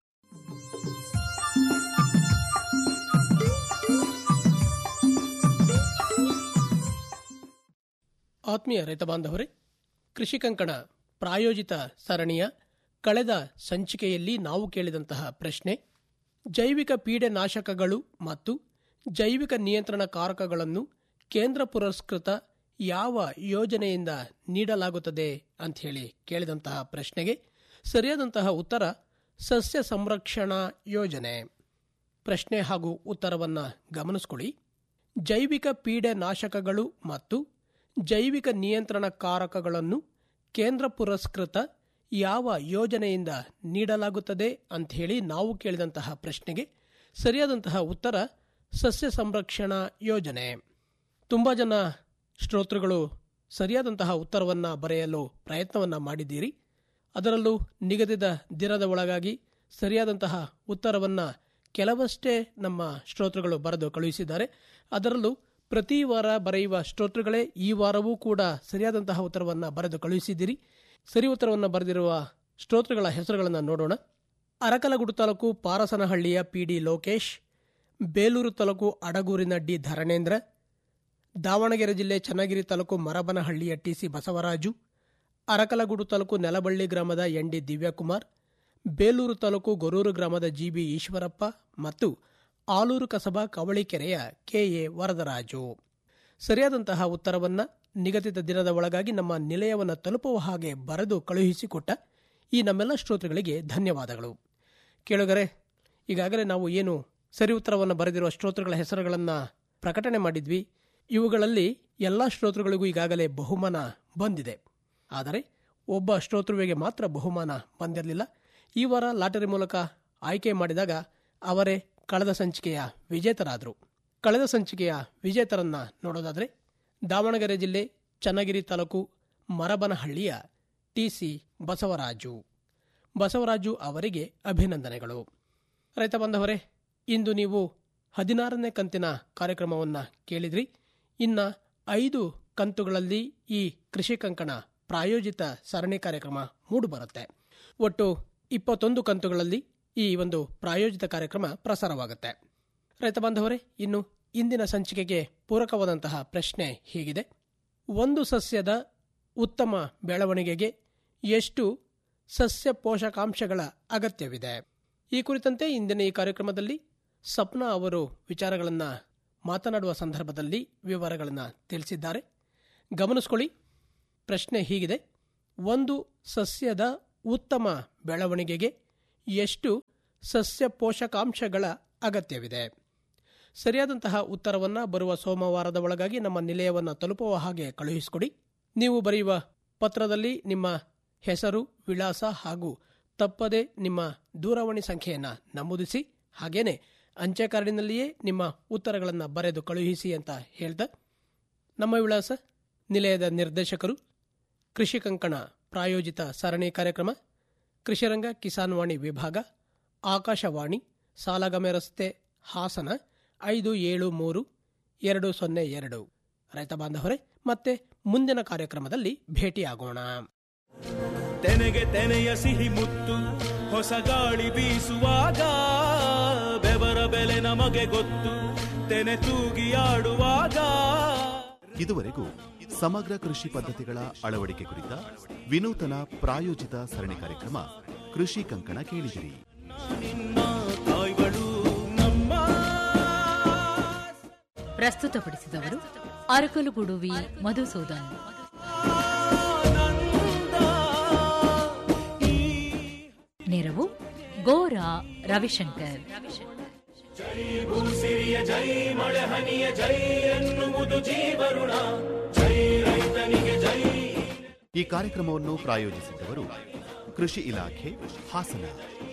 ಆತ್ಮೀಯ ರೈತ ಬಾಂಧವರೇ ಕೃಷಿ ಕಂಕಣ ಪ್ರಾಯೋಜಿತ ಸರಣಿಯ ಕಳೆದ ಸಂಚಿಕೆಯಲ್ಲಿ ನಾವು ಕೇಳಿದಂತಹ ಪ್ರಶ್ನೆ ಜೈವಿಕ ಪೀಡೆನಾಶಕಗಳು ಮತ್ತು ಜೈವಿಕ ನಿಯಂತ್ರಣ ಕಾರಕಗಳನ್ನು ಕೇಂದ್ರ ಪುರಸ್ಕೃತ ಯಾವ ಯೋಜನೆಯಿಂದ ನೀಡಲಾಗುತ್ತದೆ ಅಂತ ಹೇಳಿ ಕೇಳಿದಂತಹ ಪ್ರಶ್ನೆಗೆ ಸರಿಯಾದಂತಹ ಉತ್ತರ ಸಸ್ಯ ಸಂರಕ್ಷಣಾ ಯೋಜನೆ ಪ್ರಶ್ನೆ ಹಾಗೂ ಉತ್ತರವನ್ನು ಗಮನಿಸಿಕೊಳ್ಳಿ ಜೈವಿಕ ಪೀಡೆನಾಶಕಗಳು ಮತ್ತು ಜೈವಿಕ ನಿಯಂತ್ರಣ ಕಾರಕಗಳನ್ನು ಕೇಂದ್ರ ಪುರಸ್ಕೃತ ಯಾವ ಯೋಜನೆಯಿಂದ ನೀಡಲಾಗುತ್ತದೆ ಅಂತ ಹೇಳಿ ನಾವು ಕೇಳಿದಂತಹ ಪ್ರಶ್ನೆಗೆ ಸರಿಯಾದಂತಹ ಉತ್ತರ ಸಸ್ಯ ಸಂರಕ್ಷಣಾ ಯೋಜನೆ ತುಂಬ ಜನ ಶ್ರೋತೃಗಳು ಸರಿಯಾದಂತಹ ಉತ್ತರವನ್ನು ಬರೆಯಲು ಪ್ರಯತ್ನವನ್ನು ಮಾಡಿದ್ದೀರಿ ಅದರಲ್ಲೂ ನಿಗದಿತ ದಿನದ ಒಳಗಾಗಿ ಸರಿಯಾದಂತಹ ಉತ್ತರವನ್ನು ಕೆಲವಷ್ಟೇ ನಮ್ಮ ಶ್ರೋತೃಗಳು ಬರೆದು ಕಳುಹಿಸಿದ್ದಾರೆ ಅದರಲ್ಲೂ ಪ್ರತಿ ವಾರ ಬರೆಯುವ ಶ್ರೋತೃಗಳೇ ಈ ವಾರವೂ ಕೂಡ ಸರಿಯಾದಂತಹ ಉತ್ತರವನ್ನು ಬರೆದು ಕಳುಹಿಸಿದ್ದೀರಿ ಸರಿ ಉತ್ತರವನ್ನು ಬರೆದಿರುವ ಶ್ರೋತೃಗಳ ಹೆಸರುಗಳನ್ನು ನೋಡೋಣ ಅರಕಲಗುಡು ತಾಲೂಕು ಪಾರಸನಹಳ್ಳಿಯ ಪಿ ಡಿ ಲೋಕೇಶ್ ಬೇಲೂರು ತಾಲೂಕು ಅಡಗೂರಿನ ಡಿ ಧರಣೇಂದ್ರ ದಾವಣಗೆರೆ ಜಿಲ್ಲೆ ಚನ್ನಗಿರಿ ತಾಲೂಕು ಮರಬನಹಳ್ಳಿಯ ಟಿಸಿ ಬಸವರಾಜು ಅರಕಲಗೂಡು ತಾಲೂಕು ನೆಲಬಳ್ಳಿ ಗ್ರಾಮದ ಎನ್ ಡಿ ದಿವ್ಯಕುಮಾರ್ ಬೇಲೂರು ತಾಲೂಕು ಗೊರೂರು ಗ್ರಾಮದ ಜಿಬಿ ಈಶ್ವರಪ್ಪ ಮತ್ತು ಆಲೂರು ಕಸಬಾ ಕವಳಿಕೆರೆಯ ಕೆಎ ವರದರಾಜು ಸರಿಯಾದಂತಹ ಉತ್ತರವನ್ನ ನಿಗದಿತ ದಿನದ ಒಳಗಾಗಿ ನಮ್ಮ ನಿಲಯವನ್ನು ತಲುಪುವ ಹಾಗೆ ಬರೆದು ಕಳುಹಿಸಿಕೊಟ್ಟ ಈ ನಮ್ಮೆಲ್ಲ ಶ್ರೋತೃಗಳಿಗೆ ಧನ್ಯವಾದಗಳು ಕೇಳುಗರೆ ಈಗಾಗಲೇ ನಾವು ಏನು ಸರಿ ಉತ್ತರವನ್ನು ಬರೆದಿರುವ ಶ್ರೋತೃಗಳ ಹೆಸರುಗಳನ್ನು ಪ್ರಕಟಣೆ ಮಾಡಿದ್ವಿ ಇವುಗಳಲ್ಲಿ ಎಲ್ಲ ಶ್ರೋತೃಗಳಿಗೂ ಈಗಾಗಲೇ ಬಹುಮಾನ ಬಂದಿದೆ ಆದರೆ ಒಬ್ಬ ಶ್ರೋತೃವಿಗೆ ಮಾತ್ರ ಬಹುಮಾನ ಬಂದಿರಲಿಲ್ಲ ಈ ವಾರ ಲಾಟರಿ ಮೂಲಕ ಆಯ್ಕೆ ಮಾಡಿದಾಗ ಅವರೇ ಕಳೆದ ಸಂಚಿಕೆಯ ವಿಜೇತರಾದರು ಕಳೆದ ಸಂಚಿಕೆಯ ವಿಜೇತರನ್ನ ನೋಡೋದಾದರೆ ದಾವಣಗೆರೆ ಜಿಲ್ಲೆ ಚನ್ನಗಿರಿ ತಾಲೂಕು ಮರಬನಹಳ್ಳಿಯ ಟಿಸಿ ಬಸವರಾಜು ಬಸವರಾಜು ಅವರಿಗೆ ಅಭಿನಂದನೆಗಳು ರೈತ ಬಾಂಧವರೇ ಇಂದು ನೀವು ಹದಿನಾರನೇ ಕಂತಿನ ಕಾರ್ಯಕ್ರಮವನ್ನು ಕೇಳಿದ್ರಿ ಇನ್ನ ಐದು ಕಂತುಗಳಲ್ಲಿ ಈ ಕೃಷಿ ಕಂಕಣ ಪ್ರಾಯೋಜಿತ ಸರಣಿ ಕಾರ್ಯಕ್ರಮ ಮೂಡಿಬರುತ್ತೆ ಒಟ್ಟು ಇಪ್ಪತ್ತೊಂದು ಕಂತುಗಳಲ್ಲಿ ಈ ಒಂದು ಪ್ರಾಯೋಜಿತ ಕಾರ್ಯಕ್ರಮ ಪ್ರಸಾರವಾಗುತ್ತೆ ರೈತ ಬಾಂಧವರೇ ಇನ್ನು ಇಂದಿನ ಸಂಚಿಕೆಗೆ ಪೂರಕವಾದಂತಹ ಪ್ರಶ್ನೆ ಹೀಗಿದೆ ಒಂದು ಸಸ್ಯದ ಉತ್ತಮ ಬೆಳವಣಿಗೆಗೆ ಎಷ್ಟು ಸಸ್ಯ ಪೋಷಕಾಂಶಗಳ ಅಗತ್ಯವಿದೆ ಈ ಕುರಿತಂತೆ ಇಂದಿನ ಈ ಕಾರ್ಯಕ್ರಮದಲ್ಲಿ ಸಪ್ನಾ ಅವರು ವಿಚಾರಗಳನ್ನು ಮಾತನಾಡುವ ಸಂದರ್ಭದಲ್ಲಿ ವಿವರಗಳನ್ನು ತಿಳಿಸಿದ್ದಾರೆ ಗಮನಿಸ್ಕೊಳ್ಳಿ ಪ್ರಶ್ನೆ ಹೀಗಿದೆ ಒಂದು ಸಸ್ಯದ ಉತ್ತಮ ಬೆಳವಣಿಗೆಗೆ ಎಷ್ಟು ಸಸ್ಯ ಪೋಷಕಾಂಶಗಳ ಅಗತ್ಯವಿದೆ ಸರಿಯಾದಂತಹ ಉತ್ತರವನ್ನು ಬರುವ ಸೋಮವಾರದ ಒಳಗಾಗಿ ನಮ್ಮ ನಿಲಯವನ್ನು ತಲುಪುವ ಹಾಗೆ ಕಳುಹಿಸಿಕೊಡಿ ನೀವು ಬರೆಯುವ ಪತ್ರದಲ್ಲಿ ನಿಮ್ಮ ಹೆಸರು ವಿಳಾಸ ಹಾಗೂ ತಪ್ಪದೆ ನಿಮ್ಮ ದೂರವಾಣಿ ಸಂಖ್ಯೆಯನ್ನು ನಮೂದಿಸಿ ಹಾಗೇನೆ ಅಂಚೆ ಕಾರ್ಡಿನಲ್ಲಿಯೇ ನಿಮ್ಮ ಉತ್ತರಗಳನ್ನು ಬರೆದು ಕಳುಹಿಸಿ ಅಂತ ಹೇಳ್ತಾ ನಮ್ಮ ವಿಳಾಸ ನಿಲಯದ ನಿರ್ದೇಶಕರು ಕೃಷಿ ಕಂಕಣ ಪ್ರಾಯೋಜಿತ ಸರಣಿ ಕಾರ್ಯಕ್ರಮ ಕೃಷಿರಂಗ ಕಿಸಾನ್ ವಾಣಿ ವಿಭಾಗ ಆಕಾಶವಾಣಿ ಸಾಲಗಮೆ ರಸ್ತೆ ಹಾಸನ ಐದು ಏಳು ಮೂರು ಎರಡು ಸೊನ್ನೆ ಎರಡು ರೈತ ಬಾಂಧವರೇ ಮತ್ತೆ ಮುಂದಿನ ಕಾರ್ಯಕ್ರಮದಲ್ಲಿ ಭೇಟಿಯಾಗೋಣ ತೆನೆಗೆ ತೆನೆಯ ಸಿಹಿ ಮುತ್ತು ಹೊಸ ಗಾಳಿ ಬೀಸುವಾಗ ಬೆವರ ಬೆಲೆ ನಮಗೆ ಗೊತ್ತು ತೆನೆ ತೂಗಿ ಆಡುವಾಗ ಇದುವರೆಗೂ ಸಮಗ್ರ ಕೃಷಿ ಪದ್ಧತಿಗಳ ಅಳವಡಿಕೆ ಕುರಿತ ವಿನೂತನ ಪ್ರಾಯೋಜಿತ ಸರಣಿ ಕಾರ್ಯಕ್ರಮ ಕೃಷಿ ಕಂಕಣ ಕೇಳಿದಿರಿ ನಿನ್ನ ತಾಯ್ಗಳು ನಮ್ಮ ಪ್ರಸ್ತುತಪಡಿಸಿದವರು ಅರಕಲಗೂಡು ವಿ ಮಧುಸೂದನ್ ಆನಂದ ಈ ನೆರವು ಗೋರಾ ರವಿಶಂಕರ್ ಭೂಸಿರಿಯ ಜೈ ಮಳೆ ಹನಿಯ ಜೈ ಎನ್ನುವುದು ಜೀವರುಣ ಜೈ ರೈತನಿಗೆ ಜೈ ಈ ಕಾರ್ಯಕ್ರಮವನ್ನು ಪ್ರಾಯೋಜಿಸಿದ್ದವರು ಕೃಷಿ ಇಲಾಖೆ ಹಾಸನ